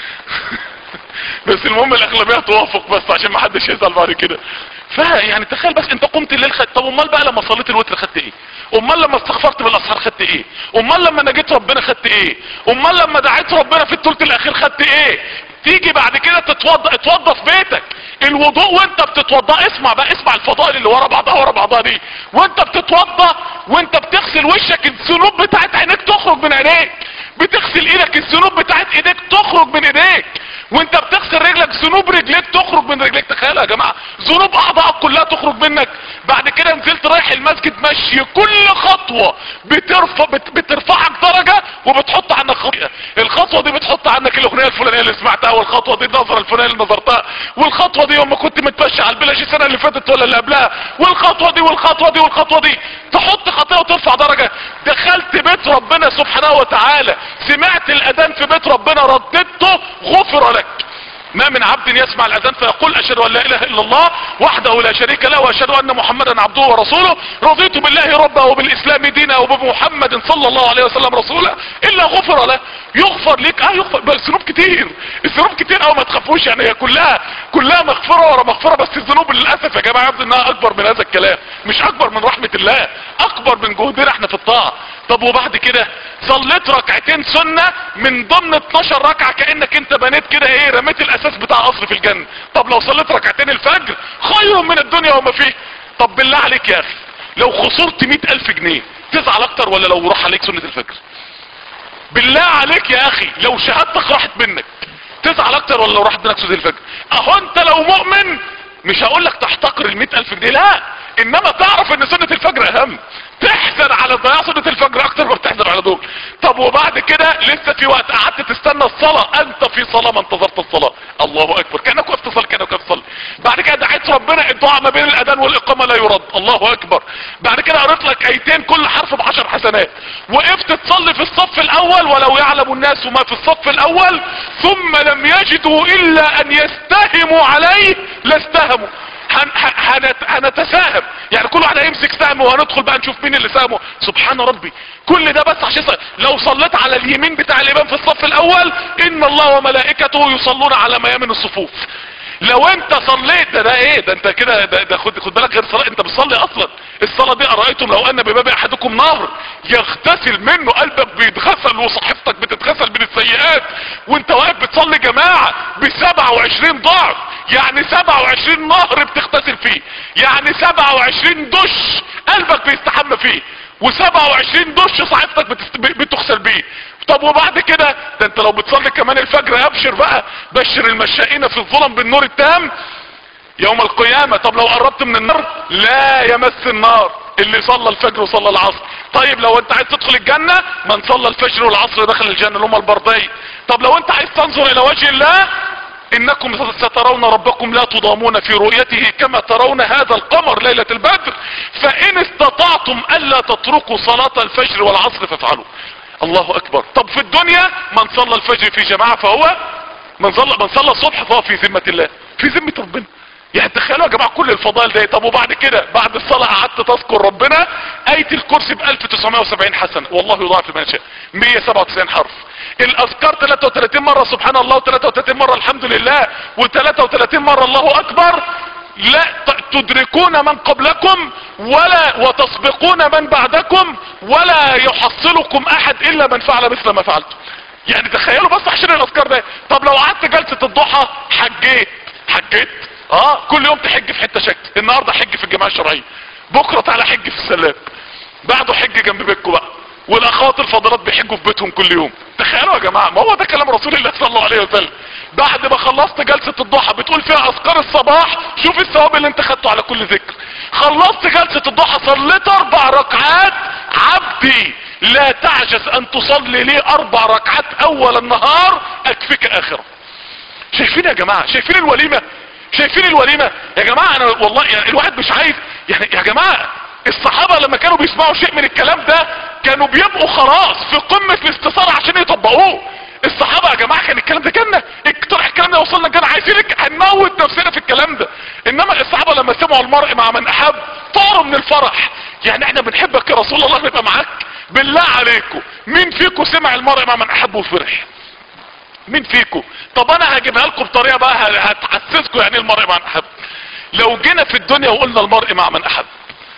بس المهم الاغلبية توافق بس عشان ما حدش يزعل بعد كده فيعني تخيل بس انت قمت الليل خدت طب امال بقى لما صليت الوتر خدت ايه امال لما استغفرت بالاسحار خدت ايه امال لما نجيت ربنا خدت ايه امال لما دعيت ربنا في الثلث الاخير خدت ايه تيجي بعد كده تتوضى اتوضى في بيتك الوضوء وانت بتتوضى اسمع بقى اسمع الفضائل اللي ورا بعضها ورا بعضها دي وانت بتتوضى وانت بتغسل وشك الذنوب بتاعت عينيك تخرج من عينيك بتغسل ايدك الذنوب بتاعت ايديك تخرج من ايديك وانت بتغسل رجلك ذنوب رجليك تخرج من رجليك تخيلوا يا جماعه ذنوب اعضائك كلها تخرج منك بعد كده نزلت رايح المسجد مشي كل خطوه بترفع بت بترفعك درجه وبتحط عنك خطيئه الخطوه دي بتحط عنك الاغنيه الفلانيه اللي سمعتها والخطوه دي النظره الفلانيه اللي نظرتها والخطوه دي يوم ما كنت متمشي على البلاش السنه اللي فاتت ولا اللي قبلها والخطوه دي والخطوه دي والخطوه دي تحط خطيئه وترفع درجه دخلت بيت ربنا سبحانه وتعالى سمعت الاذان في بيت ربنا رددته غفر لك ما من عبد يسمع الاذان فيقول اشهد ان لا اله الا الله وحده لا شريك له واشهد ان محمدا عبده ورسوله رضيت بالله ربا وبالاسلام دينا وبمحمد صلى الله عليه وسلم رسولا الا غفر له يغفر لك اه يغفر بس الذنوب كتير الذنوب كتير قوي ما تخافوش يعني هي كلها كلها مغفره ورا مغفره بس الذنوب للاسف يا جماعه يبدو انها اكبر من هذا الكلام مش اكبر من رحمه الله اكبر من جهدنا احنا في الطاعه طب وبعد كده صليت ركعتين سنة من ضمن 12 ركعة كأنك انت بنيت كده ايه رميت الاساس بتاع قصر في الجنة طب لو صليت ركعتين الفجر خير من الدنيا وما فيه طب بالله عليك يا اخي لو خسرت مئة الف جنيه تزعل اكتر ولا لو راح عليك سنة الفجر بالله عليك يا اخي لو شهادتك راحت منك تزعل اكتر ولا لو راحت منك سنة الفجر اهو انت لو مؤمن مش هقول لك تحتقر المئة الف جنيه لا انما تعرف ان سنة الفجر اهم تحزن على ضياع سنة الفجر اكتر ما بتحزن على دول طب وبعد كده لسه في وقت قعدت تستنى الصلاة انت في صلاة ما انتظرت الصلاة الله اكبر كانك وقفت تصلي كانك وقفت تصلي بعد كده دعيت ربنا الدعاء ما بين الاذان والاقامة لا يرد الله اكبر بعد كده قريت لك ايتين كل حرف بعشر حسنات وقفت تصلي في الصف الاول ولو يعلم الناس ما في الصف الاول ثم لم يجدوا الا ان يستهموا عليه لاستهموا هن- هن- هنتساهم يعني كل واحد هيمسك سهم وهندخل بقى نشوف مين اللي سهمه سبحان ربي كل ده بس عشان يص- لو صليت على اليمين بتاع الامام في الصف الاول ان الله وملائكته يصلون على ميامن الصفوف لو انت صليت ده ده ايه ده انت كده ده, ده خد خد بالك غير صلاه انت بتصلي اصلا الصلاه دي ارايتم لو ان بباب احدكم نهر يغتسل منه قلبك بيتغسل وصحيفتك بتتغسل من السيئات وانت واقف بتصلي جماعه ب 27 ضعف يعني 27 نهر بتغتسل فيه يعني 27 دش قلبك بيستحمى فيه و27 دش صحيفتك بتست... بتغسل بيه طب وبعد كده ده انت لو بتصلي كمان الفجر ابشر بقى بشر المشائين في الظلم بالنور التام يوم القيامة طب لو قربت من النار لا يمس النار اللي صلى الفجر وصلى العصر طيب لو انت عايز تدخل الجنة من صلى الفجر والعصر دخل الجنة اللي هم البردين طب لو انت عايز تنظر الى وجه الله انكم سترون ربكم لا تضامون في رؤيته كما ترون هذا القمر ليلة البدر فان استطعتم الا تتركوا صلاة الفجر والعصر فافعلوا الله اكبر طب في الدنيا من صلى الفجر في جماعة فهو من صلى من صلى الصبح فهو في ذمة الله في ذمة ربنا يعني تخيلوا يا جماعة كل الفضائل ده طب وبعد كده بعد الصلاة قعدت تذكر ربنا آية الكرسي ب 1970 حسنة والله يضاعف لمن يشاء 197 حرف الاذكار 33 مرة سبحان الله و33 مرة الحمد لله و33 مرة الله اكبر لا ت- تدركون من قبلكم ولا وتسبقون من بعدكم ولا يحصلكم احد الا من فعل مثل ما فعلتم يعني تخيلوا بس عشان الاذكار ده طب لو قعدت جلسة الضحى حجيت حجيت اه كل يوم تحج في حتة شكل النهاردة حج في الجماعة الشرعية بكرة تعالى حج في السلام بعده حج جنب بيتكم بقى والاخوات الفاضلات بيحجوا في بيتهم كل يوم تخيلوا يا جماعة ما هو ده كلام رسول الله صلى الله عليه وسلم بعد ما خلصت جلسة الضحى بتقول فيها اذكار الصباح شوف الثواب اللي انت خدته على كل ذكر خلصت جلسة الضحى صليت اربع ركعات عبدي لا تعجز ان تصلي لي اربع ركعات اول النهار اكفيك اخره شايفين يا جماعة شايفين الوليمة شايفين الوليمة يا جماعة انا والله يعني الواحد مش عايز يعني يا جماعة الصحابة لما كانوا بيسمعوا شيء من الكلام ده كانوا بيبقوا خلاص في قمة الاستثارة عشان يطبقوه الصحابة يا جماعة كان الكلام ده جنة اقترح الكلام ده وصلنا الجنة عايزينك هنموت نفسنا في الكلام ده انما الصحابة لما سمعوا المرء مع من احب طاروا من الفرح يعني احنا بنحبك يا رسول الله نبقى معاك بالله عليكم مين فيكم سمع المرء مع من احب وفرح مين فيكم طب انا هجيبها لكم بطريقه بقى ه- هتحسسكم يعني ايه المرء مع من احب لو جينا في الدنيا وقلنا المرء مع من احب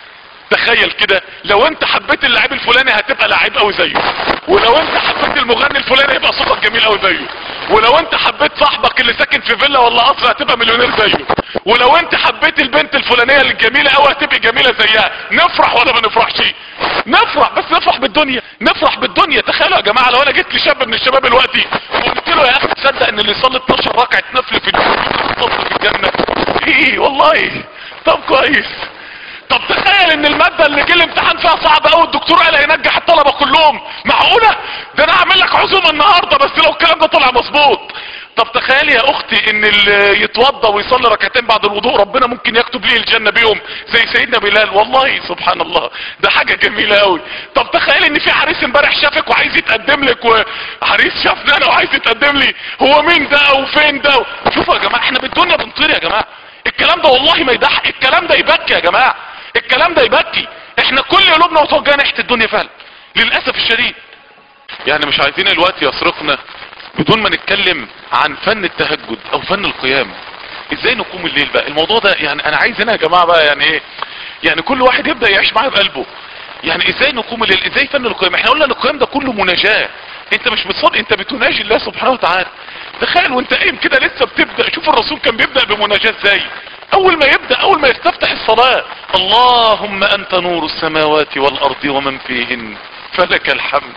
تخيل كده لو انت حبيت اللاعب الفلاني هتبقى لعيب قوي زيه ولو انت حبيت المغني الفلاني هيبقى صوتك جميل قوي زيه ولو انت حبيت صاحبك اللي ساكن في فيلا ولا قصر هتبقى مليونير زيه ولو انت حبيت البنت الفلانيه الجميله قوي هتبقى جميله زيها نفرح ولا ما نفرحش نفرح بس نفرح بالدنيا نفرح بالدنيا تخيلوا يا جماعه لو انا جيت لشاب من الشباب دلوقتي وقلت له يا اخي تصدق ان اللي يصلي 12 ركعه نفل في اليوم يدخل في الجنه ايه والله طب كويس طب تخيل ان المادة اللي جه الامتحان فيها صعب قوي الدكتور قال هينجح الطلبة كلهم معقولة ده انا هعمل لك عزومة النهاردة بس لو الكلام ده طلع مظبوط طب تخيلي يا اختي ان اللي يتوضى ويصلي ركعتين بعد الوضوء ربنا ممكن يكتب ليه الجنة بيهم زي سيدنا بلال والله سبحان الله ده حاجة جميلة قوي طب تخيلي ان في عريس امبارح شافك وعايز يتقدم لك وعريس شافني انا وعايز يتقدم لي هو مين ده وفين ده شوفوا يا جماعة احنا بالدنيا بنطير يا جماعة الكلام ده والله ما يضحك الكلام ده يبكي يا جماعة الكلام ده يبكي احنا كل قلوبنا متوجهه ناحيه الدنيا فعلا للاسف الشديد يعني مش عايزين الوقت يصرفنا بدون ما نتكلم عن فن التهجد او فن القيام ازاي نقوم الليل بقى الموضوع ده يعني انا عايز هنا يا جماعه بقى يعني ايه يعني كل واحد يبدا يعيش معايا بقلبه يعني ازاي نقوم الليل ازاي فن القيام احنا قلنا ان القيام ده كله مناجاه انت مش بتصلي انت بتناجي الله سبحانه وتعالى تخيل وانت قايم كده لسه بتبدا شوف الرسول كان بيبدا بمناجاه ازاي اول ما يبدا اول ما يستفتح الصلاه اللهم انت نور السماوات والارض ومن فيهن فلك الحمد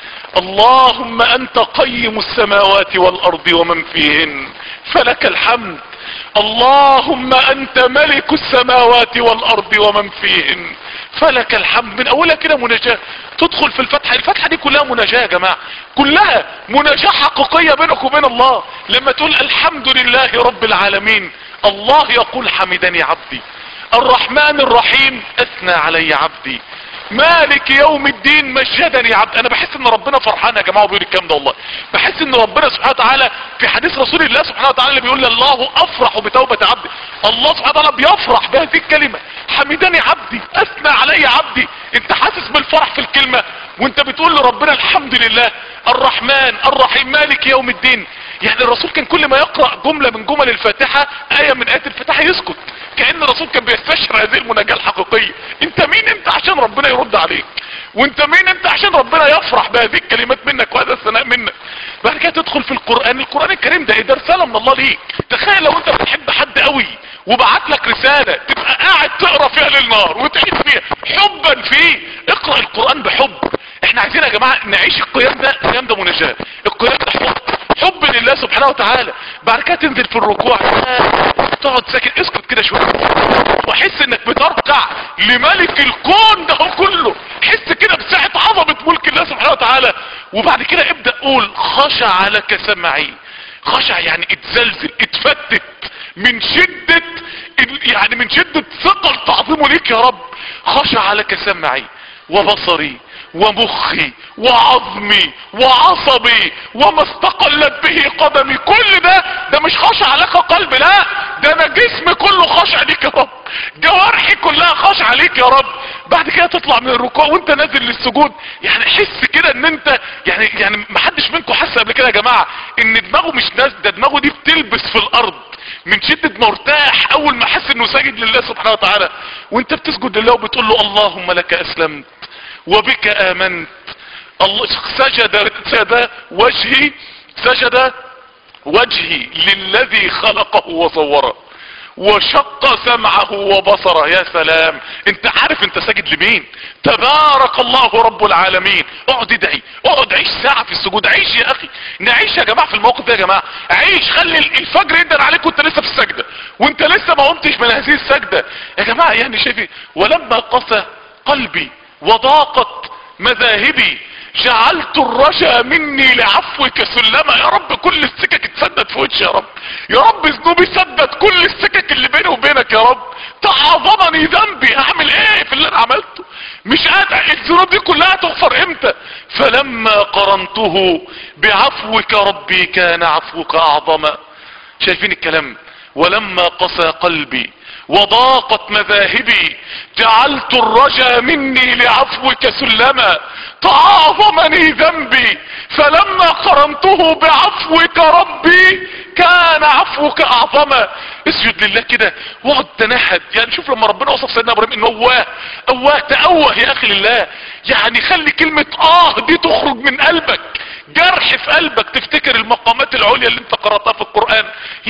اللهم انت قيم السماوات والارض ومن فيهن فلك الحمد اللهم انت ملك السماوات والارض ومن فيهن فلك الحمد من اولها كده مناجاة تدخل في الفتحة الفتحة دي كلها مناجاة يا جماعة كلها مناجاة حقيقية بينك وبين الله لما تقول الحمد لله رب العالمين الله يقول حمدني عبدي الرحمن الرحيم اثنى علي عبدي مالك يوم الدين مجدني عبد انا بحس ان ربنا فرحان يا جماعه وبيقول الكلام ده والله بحس ان ربنا سبحانه وتعالى في حديث رسول الله سبحانه وتعالى اللي بيقول الله افرح بتوبه عبدي الله سبحانه وتعالى بيفرح بهذه الكلمه حمدني عبدي اثنى علي عبدي انت حاسس بالفرح في الكلمه وانت بتقول لربنا الحمد لله الرحمن الرحيم مالك يوم الدين يعني الرسول كان كل ما يقرأ جملة من جمل الفاتحة آية من آيات الفاتحة يسكت كأن الرسول كان بيستشعر هذه المناجاة الحقيقية انت مين انت عشان ربنا يرد عليك وانت مين انت عشان ربنا يفرح بهذه الكلمات منك وهذا الثناء منك بعد كده تدخل في القرآن القرآن الكريم ده ايه ده رسالة من الله ليك تخيل لو انت بتحب حد قوي وبعت لك رسالة تبقى قاعد تقرا فيها للنار وتعيش فيها حبا فيه اقرأ القرآن بحب احنا عايزين يا جماعة نعيش القيام ده القيام ده مناجاة القيام ده حب حب لله سبحانه وتعالى بعد كده تنزل في الركوع تقعد ساكت اسكت كده شويه واحس انك بتركع لملك الكون ده كله حس كده بسعه عظمه ملك الله سبحانه وتعالى وبعد كده ابدا قول خشع لك سمعي خشع يعني اتزلزل اتفتت من شدة يعني من شدة ثقل تعظيمه ليك يا رب خشع لك سمعي وبصري ومخي وعظمي وعصبي وما استقلت به قدمي كل ده ده مش خاشع لك قلب لا ده انا جسمي كله خاشع ليك يا رب جوارحي كلها خاشعه ليك يا رب بعد كده تطلع من الركوع وانت نازل للسجود يعني حس كده ان انت يعني يعني ما حدش منكم حس قبل كده يا جماعه ان دماغه مش نازل ده دماغه دي بتلبس في الارض من شدة ما ارتاح اول ما حس انه ساجد لله سبحانه وتعالى وانت بتسجد لله وبتقول له اللهم لك اسلمت وبك امنت الله سجد سجد وجهي سجد وجهي للذي خلقه وصوره وشق سمعه وبصره يا سلام انت عارف انت ساجد لمين تبارك الله رب العالمين اقعد ادعي اقعد عيش ساعة في السجود عيش يا اخي نعيش يا جماعة في الموقف ده يا جماعة عيش خلي الفجر يدن عليك وانت لسه في السجدة وانت لسه ما قمتش من هذه السجدة يا جماعة يعني شايفي ولما قسى قلبي وضاقت مذاهبي جعلت الرجا مني لعفوك سلما يا رب كل السكك اتسدد في وجهي يا رب يا رب ذنوبي سدد كل السكك اللي بيني وبينك يا رب تعظمني ذنبي هعمل ايه في اللي انا عملته مش قادر الذنوب دي كلها تغفر امتى فلما قرنته بعفوك ربي كان عفوك اعظما شايفين الكلام ولما قسى قلبي وضاقت مذاهبي جعلت الرجا مني لعفوك سلما تعاظمني ذنبي فلما قرنته بعفوك ربي كان عفوك اعظما اسجد لله كده واقعد تنحد يعني شوف لما ربنا وصف سيدنا ابراهيم انه اواه اواه تأوه يا اخي لله يعني خلي كلمة اه دي تخرج من قلبك جرح في قلبك تفتكر المقامات العليا اللي انت قرأتها في القرآن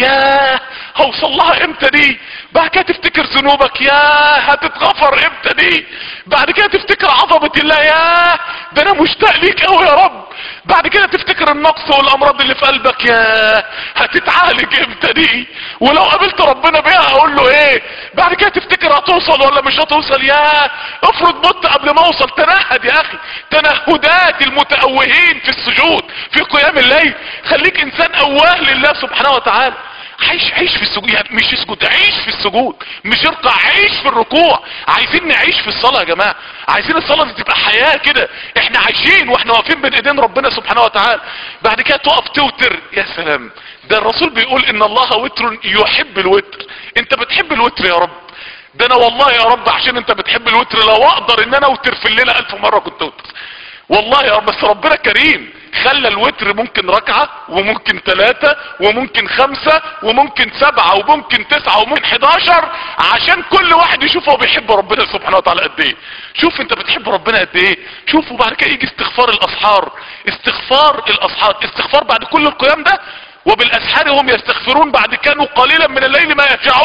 يا هوصل لها امتى دي بعد كده تفتكر ذنوبك يا هتتغفر امتى دي بعد كده تفتكر عظمة الله يا ده انا مشتاق ليك قوي يا رب بعد كده تفتكر النقص والامراض اللي في قلبك يا هتتعالج امتى دي ولو قابلت ربنا بيها اقول له ايه بعد كده تفتكر هتوصل ولا مش هتوصل يا افرض مت قبل ما اوصل تنهد يا اخي تنهدات المتأوهين في السجود في قيام الليل خليك انسان اواه لله سبحانه وتعالى عيش عيش في السجود يعني مش اسجد عيش في السجود مش ارقع عيش في الركوع عايزين نعيش في الصلاة يا جماعة عايزين الصلاة دي تبقى حياة كده احنا عايشين واحنا واقفين بين ايدين ربنا سبحانه وتعالى بعد كده تقف توتر يا سلام ده الرسول بيقول ان الله وتر يحب الوتر انت بتحب الوتر يا رب ده انا والله يا رب عشان انت بتحب الوتر لو اقدر ان انا اوتر في الليلة الف مرة كنت اوتر والله يا رب بس ربنا كريم خلى الوتر ممكن ركعة وممكن ثلاثة وممكن خمسة وممكن سبعة وممكن تسعة وممكن حداشر عشان كل واحد يشوف هو بيحب ربنا سبحانه وتعالى قد ايه شوف انت بتحب ربنا قد ايه شوف وبعد كده يجي استغفار الاسحار استغفار الاسحار استغفار بعد كل القيام ده وبالاسحار هم يستغفرون بعد كانوا قليلا من الليل ما يرجعون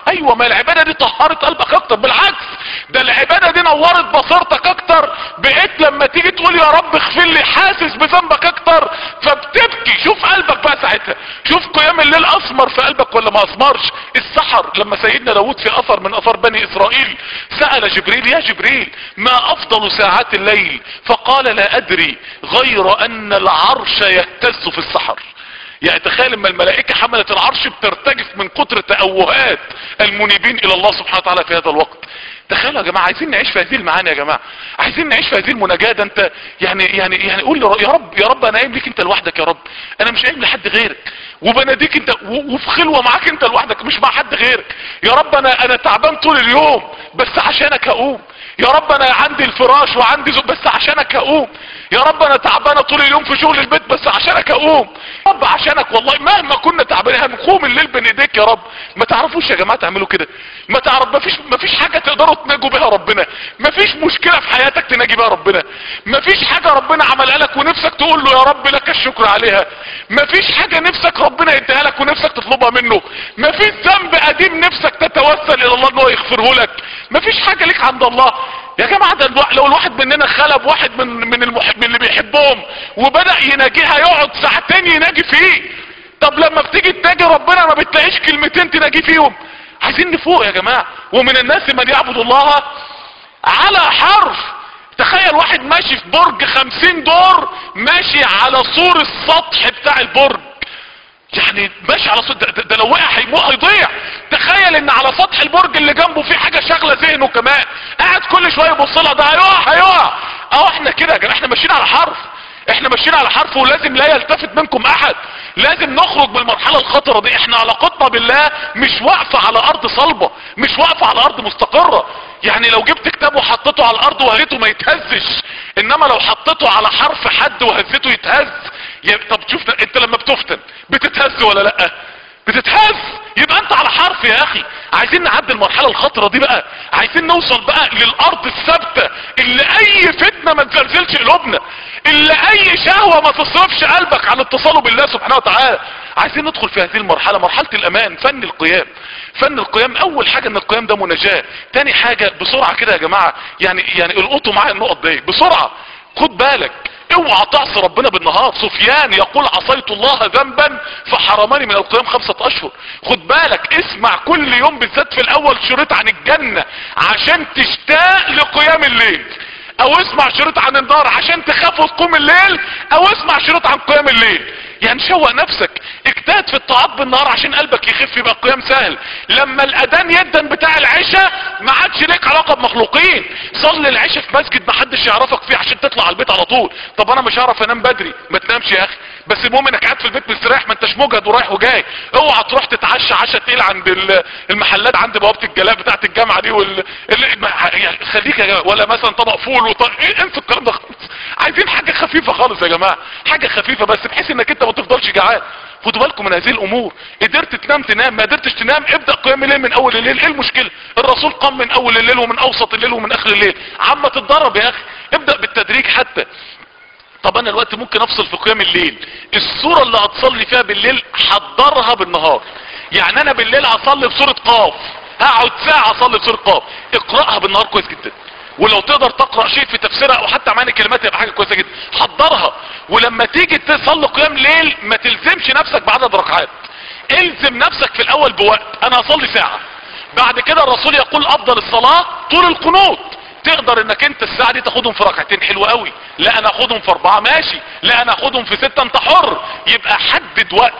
ايوه ما العبادة دي طهرت قلبك اكتر بالعكس ده العبادة دي نورت بصيرتك اكتر بقيت لما تيجي تقول يا رب اغفر لي حاسس بذنبك اكتر فبتبكي شوف قلبك بقى ساعتها شوف قيام الليل اسمر في قلبك ولا ما اسمرش السحر لما سيدنا داود في اثر من اثار بني اسرائيل سأل جبريل يا جبريل ما افضل ساعات الليل فقال لا ادري غير ان العرش يهتز في السحر يعني تخيل لما الملائكة حملت العرش بترتجف من كتر تأوهات المنيبين الى الله سبحانه وتعالى في هذا الوقت تخيلوا يا جماعة عايزين نعيش في هذه المعاني يا جماعة عايزين نعيش في هذه المناجاة ده انت يعني يعني يعني قول له يا رب يا رب انا قايم ليك انت لوحدك يا رب انا مش قايم لحد غيرك وبناديك انت و- وفي خلوة معاك انت لوحدك مش مع حد غيرك يا رب انا انا تعبان طول اليوم بس عشانك هقوم يا رب انا عندي الفراش وعندي زوج بس عشانك هقوم يا رب انا تعبانه طول اليوم في شغل البيت بس عشانك هقوم يا رب عشانك والله مهما كنا تعبانين هنقوم الليل بين ايديك يا رب ما تعرفوش يا جماعه تعملوا كده ما تعرف ما فيش ما فيش حاجه تقدروا تناجوا بها ربنا ما فيش مشكله في حياتك تناجي بها ربنا ما فيش حاجه ربنا عملها لك ونفسك تقول له يا رب لك الشكر عليها ما فيش حاجه نفسك ربنا يديها لك ونفسك تطلبها منه ما فيش ذنب قديم نفسك تتوسل الى الله ان هو يغفره لك ما فيش حاجه ليك عند الله يا جماعة ده الوا- لو الواحد مننا خلب واحد من من المحب من اللي بيحبهم وبدأ يناجيها يقعد ساعتين يناجي فيه طب لما بتيجي تناجي ربنا ما بتلاقيش كلمتين تناجي فيهم عايزين نفوق يا جماعة ومن الناس من يعبد الله على حرف تخيل واحد ماشي في برج خمسين دور ماشي على سور السطح بتاع البرج يعني ماشي على صوت ده, ده, ده لو وقع هيموت هيضيع تخيل ان على سطح البرج اللي جنبه في حاجه شاغله ذهنه كمان قاعد كل شويه يبص لها ده هيقع هيقع اه احنا كده يا جماعه احنا ماشيين على حرف احنا ماشيين على حرف ولازم لا يلتفت منكم احد لازم نخرج من المرحله الخطره دي احنا علاقتنا بالله مش واقفه على ارض صلبه مش واقفه على ارض مستقره يعني لو جبت كتاب وحطيته على الارض وهزيته ما يتهزش انما لو حطيته على حرف حد وهزيته يتهز يا- طب شوف انت لما بتفتن بتتهز ولا لا بتتهز يبقى انت على حرف يا اخي عايزين نعدي المرحلة الخطرة دي بقى عايزين نوصل بقى للارض الثابتة اللي اي فتنة ما تزلزلش قلوبنا اللي اي شهوة ما تصرفش قلبك عن اتصاله بالله سبحانه وتعالى عايزين ندخل في هذه المرحلة مرحلة الامان فن القيام فن القيام اول حاجة ان القيام ده مناجاة تاني حاجة بسرعة كده يا جماعة يعني يعني القطوا معايا النقط دي بسرعة خد بالك اوعى تعصي ربنا بالنهار سفيان يقول عصيت الله ذنبا فحرمني من القيام خمسة اشهر خد بالك اسمع كل يوم بالذات في الاول شريط عن الجنة عشان تشتاق لقيام الليل او اسمع شريط عن النار عشان تخاف وتقوم الليل او اسمع شريط عن قيام الليل يعني شوق نفسك اجتهد في الطاعات بالنهار عشان قلبك يخف يبقى القيام سهل لما الاذان يدن بتاع العشاء ما عادش ليك علاقه بمخلوقين صلي العشاء في مسجد ما حدش يعرفك فيه عشان تطلع على البيت على طول طب انا مش هعرف انام بدري ما تنامش يا اخي بس المهم انك قاعد في البيت مستريح ما انتش مجهد ورايح وجاي اوعى تروح تتعشى عشاء تقيل عند ال- المحلات عند بوابه الجلاء بتاعه الجامعه دي وال... ال- ما- يعني خليك يا جماعه ولا مثلا طبق فول وط... إيه انسى الكلام ده خالص عايزين حاجه خفيفه خالص يا جماعه حاجه خفيفه بس بحيث انك انت ما تفضلش جعان خدوا بالكم من هذه الامور قدرت تنام تنام ما قدرتش تنام ابدا قيام الليل من اول الليل ايه المشكله الرسول قام من اول الليل ومن اوسط الليل ومن اخر الليل عما تتدرب يا اخي ابدا بالتدريج حتى طب انا الوقت ممكن افصل في قيام الليل الصورة اللي هتصلي فيها بالليل حضرها بالنهار يعني انا بالليل هصلي بصورة قاف هقعد ساعة اصلي بصورة قاف اقرأها بالنهار كويس جدا ولو تقدر تقرأ شيء في تفسيرها او حتى معاني كلمات يبقى حاجة كويسة جدا حضرها ولما تيجي تصلي قيام ليل ما تلزمش نفسك بعدد ركعات الزم نفسك في الاول بوقت انا هصلي ساعة بعد كده الرسول يقول افضل الصلاة طول القنوط تقدر انك انت الساعة دي تاخدهم في ركعتين حلو قوي لا انا اخدهم في اربعة ماشي لا انا اخدهم في ستة انت حر يبقى حدد وقت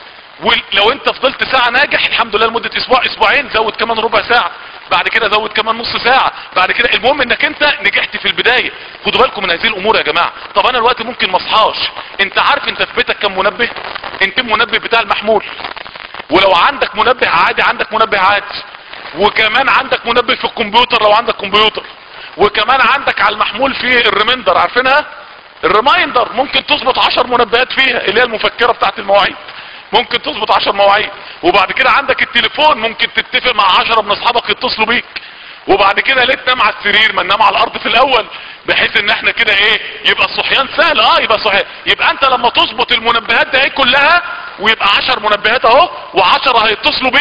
ولو انت فضلت ساعة ناجح الحمد لله لمدة اسبوع اسبوعين زود كمان ربع ساعة بعد كده زود كمان نص ساعة بعد كده المهم انك انت نجحت في البداية خدوا بالكم من هذه الامور يا جماعة طب انا الوقت ممكن ما اصحاش انت عارف انت في بيتك كم منبه انت المنبه بتاع المحمول ولو عندك منبه عادي عندك منبه عادي وكمان عندك منبه في الكمبيوتر لو عندك كمبيوتر وكمان عندك على المحمول في الريميندر عارفينها الريمايندر ممكن تظبط عشر منبهات فيها اللي هي المفكرة بتاعت المواعيد ممكن تظبط عشر مواعيد وبعد كده عندك التليفون ممكن تتفق مع عشرة من اصحابك يتصلوا بيك وبعد كده ليه تنام على السرير ما ننام على الارض في الاول بحيث ان احنا كده ايه يبقى الصحيان سهل اه يبقى صحيان يبقى انت لما تظبط المنبهات ده ايه كلها ويبقى عشر منبهات اهو وعشرة هيتصلوا بيك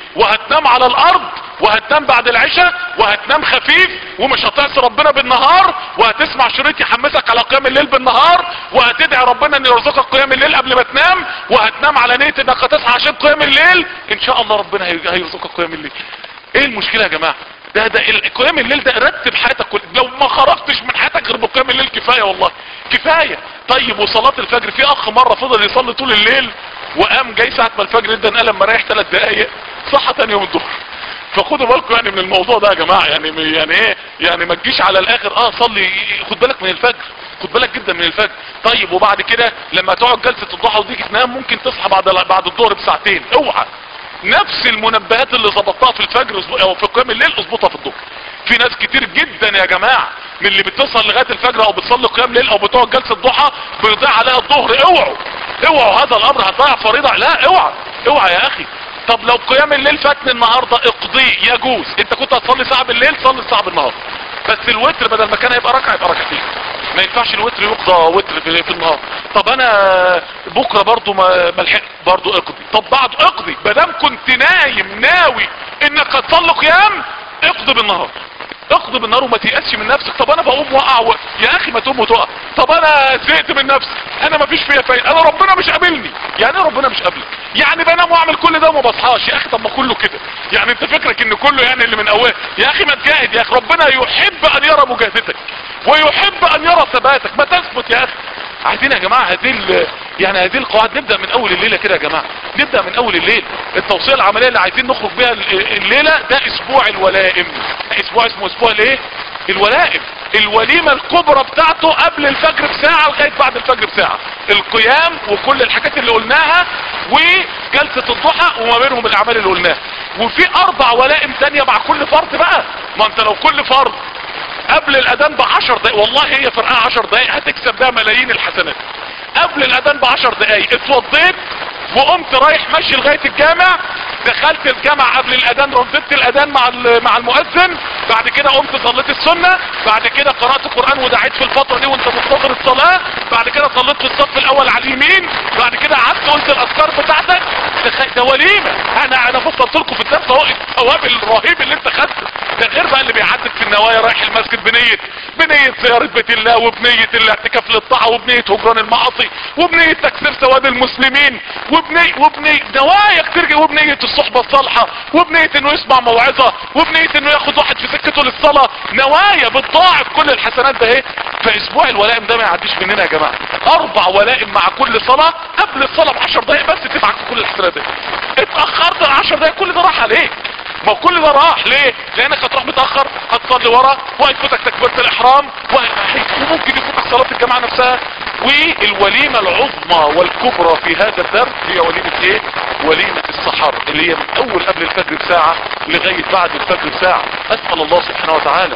وهتنام على الارض وهتنام بعد العشاء وهتنام خفيف ومش هتعصي ربنا بالنهار وهتسمع شريط يحمسك على قيام الليل بالنهار وهتدعي ربنا ان يرزقك قيام الليل قبل ما تنام وهتنام على نية انك هتصحى عشان قيام الليل ان شاء الله ربنا هي- هيرزقك قيام الليل ايه المشكلة يا جماعة ده ده ال- قيام الليل ده رتب حياتك كل لو ما خرجتش من حياتك غير بقيام الليل كفاية والله كفاية طيب وصلاة الفجر في اخ مرة فضل يصلي طول الليل وقام جاي ساعة ما الفجر ادى انقلب مريح ثلاث دقايق صحى تاني يوم الظهر فخدوا بالكم يعني من الموضوع ده يا جماعة يعني يعني ايه يعني ما تجيش على الاخر اه صلي خد بالك من الفجر خد بالك جدا من الفجر طيب وبعد كده لما تقعد جلسة الضحى وتيجي تنام ممكن تصحى بعد بعد الظهر بساعتين اوعى نفس المنبهات اللي ظبطتها في الفجر اظب- او في قيام الليل اظبطها في الظهر في ناس كتير جدا يا جماعة من اللي بتصل لغاية الفجر او بتصلي قيام ليل او بتقعد جلسة ضحى بيضيع عليها الظهر اوعوا اوعوا هذا الامر هتضيع فريضة لا اوعى اوعى يا اخي طب لو قيام الليل فاتني النهاردة اقضيه يجوز انت كنت هتصلي ساعة بالليل صلي ساعة بالنهار بس الوتر بدل ما كان هيبقى ركعة يبقى ركعتين ما ينفعش الوتر يقضى وتر في, في النهار طب انا بكرة برضو ما ملحق برضو اقضي طب بعد اقضي مادام كنت نايم ناوي انك هتصلي قيام اقضي بالنهار اقضي بالنار وما تيأسش من نفسك طب انا بقوم واقع و... يا اخي ما تقوم وتقع طب انا زهقت من نفسي انا ما فيش فيا فايده انا ربنا مش قابلني يعني ايه ربنا مش قابلك يعني بنام واعمل كل ده وما بصحاش يا اخي طب ما كله كده يعني انت فكرك ان كله يعني اللي من اول يا اخي ما تجاهد يا اخي ربنا يحب ان يرى مجاهدتك ويحب ان يرى ثباتك ما تثبت يا اخي عايزين يا جماعة هذه ال- يعني هذه القواعد نبدأ من اول الليلة كده يا جماعة نبدأ من اول الليل التوصية العملية اللي عايزين نخرج بيها ال- الليلة ده اسبوع الولائم اسبوع اسمه اسبوع الايه الولائم الوليمة الكبرى بتاعته قبل الفجر بساعة لغاية بعد الفجر بساعة القيام وكل الحاجات اللي قلناها وجلسة الضحى وما بينهم الاعمال اللي قلناها وفي اربع ولائم تانية مع كل فرد بقى ما انت لو كل فرد قبل الاذان بعشر دقايق والله هي فرقها عشر دقايق هتكسب بيها ملايين الحسنات قبل الاذان بعشر دقايق اتوضيت وقمت رايح ماشي لغاية الجامع دخلت الجامع قبل الاذان رددت الاذان مع ال- مع المؤذن بعد كده قمت صليت السنة بعد كده قرأت القرآن ودعيت في الفترة دي وانت منتظر الصلاة بعد كده صليت في الصف الاول على اليمين بعد كده قعدت قلت الاذكار بتاعتك تخ- ده وليمة انا انا فصلت لكم في الدرس اهو الثواب الرهيب اللي انت خدته ده غير بقى اللي بيعدد في النوايا رايح المسجد بنية بنية زيارة بيت الله وبنية الاعتكاف للطاعة وبنية هجران المعاصي وبنية تكسير سواد المسلمين وبنية وبنية نوايا كتير جدا، وبنية الصحبة الصالحة وبنية انه يسمع موعظة وبنية انه ياخد واحد في سكته للصلاة نوايا بتضاعف كل الحسنات ده ايه فاسبوع الولائم ده ما يعديش مننا يا جماعة اربع ولائم مع كل صلاة قبل الصلاة بعشر دقايق بس تبعك كل الحسنات دي اتأخرت العشر دقايق كل ده راح عليك ما هو كل ده راح ليه لانك هتروح متاخر هتصلي ورا وهيفوتك تكبيره الاحرام وه- وممكن يفوتك صلاه الجماعه نفسها والوليمه العظمى والكبرى في هذا الدرس هي وليمه ايه وليمه السحر اللي هي من اول قبل الفجر بساعه لغايه بعد الفجر بساعه اسال الله سبحانه وتعالى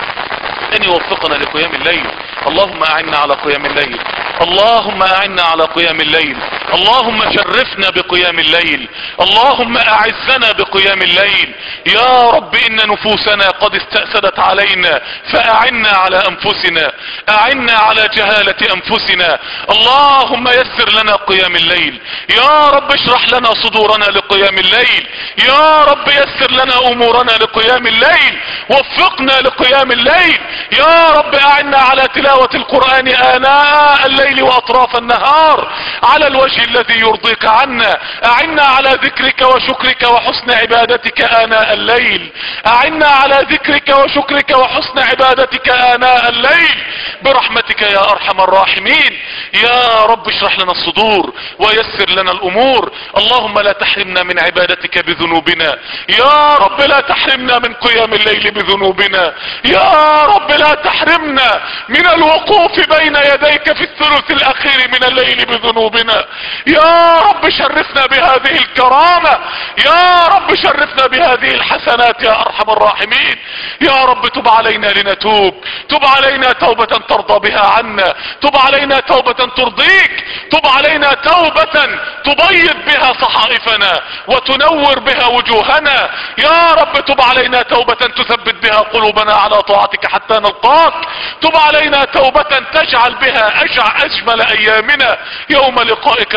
ان يوفقنا لقيام الليل اللهم اعنا على قيام الليل اللهم اعنا على قيام الليل اللهم شرفنا بقيام الليل اللهم اعزنا بقيام الليل يا رب ان نفوسنا قد استأسدت علينا فاعنا على انفسنا اعنا على جهالة انفسنا اللهم يسر لنا قيام الليل يا رب اشرح لنا صدورنا لقيام الليل يا رب يسر لنا امورنا لقيام الليل وفقنا لقيام الليل يا رب اعنا على تلاوة القرآن اناء الليل واطراف النهار على الوجه الذي يرضيك عنا اعنا على ذكرك وشكرك وحسن عبادتك اناء الليل اعنا على ذكرك وشكرك وحسن عبادتك اناء الليل برحمتك يا ارحم الراحمين يا رب اشرح لنا الصدور ويسر لنا الامور اللهم لا تحرمنا من عبادتك بذنوبنا يا رب لا تحرمنا من قيام الليل بذنوبنا يا رب لا تحرمنا من الوقوف بين يديك في الثلث الاخير من الليل بذنوبنا يا رب شرفنا بهذه الكرامة يا رب شرفنا بهذه الحسنات يا ارحم الراحمين يا رب تب علينا لنتوب تب علينا توبة ترضى بها عنا تب علينا توبة ترضيك تب علينا توبة تبيض بها صحائفنا وتنور بها وجوهنا يا رب تب علينا توبة تثبت بها قلوبنا على طاعتك حتى نلقاك تب علينا توبة تجعل بها أجع أجمل أيامنا يوم لقائك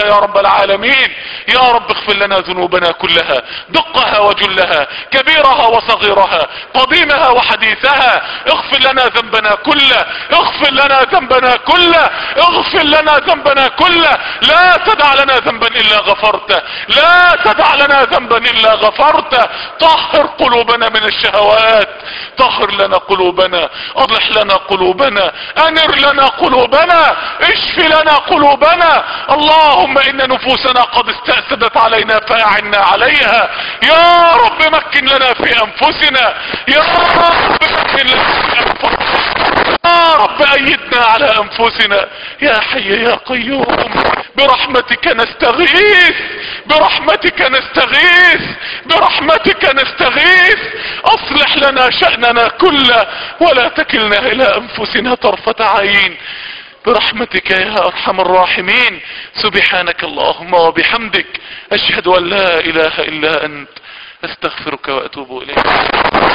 يا رب العالمين يا رب اغفر لنا ذنوبنا كلها دقها وجلها كبيرها وصغيرها قديمها وحديثها اغفر لنا ذنبنا كله اغفر لنا ذنبنا كله اغفر لنا ذنبنا كله لا تدع لنا ذنبا الا غفرته لا تدع لنا ذنبا الا غفرته طهر قلوبنا من الشهوات طهر لنا قلوبنا اضح لنا قلوبنا انر لنا قلوبنا اشف لنا قلوبنا اللهم ان نفوسنا قد استأسدت علينا فاعنا عليها يا رب مكن لنا في انفسنا يا رب مكن لنا في انفسنا يا رب ايدنا على انفسنا يا حي يا قيوم برحمتك نستغيث برحمتك نستغيث برحمتك نستغيث اصلح لنا شأننا كله ولا تكلنا الى انفسنا طرفة عين برحمتك يا ارحم الراحمين سبحانك اللهم وبحمدك اشهد ان لا اله الا انت استغفرك واتوب اليك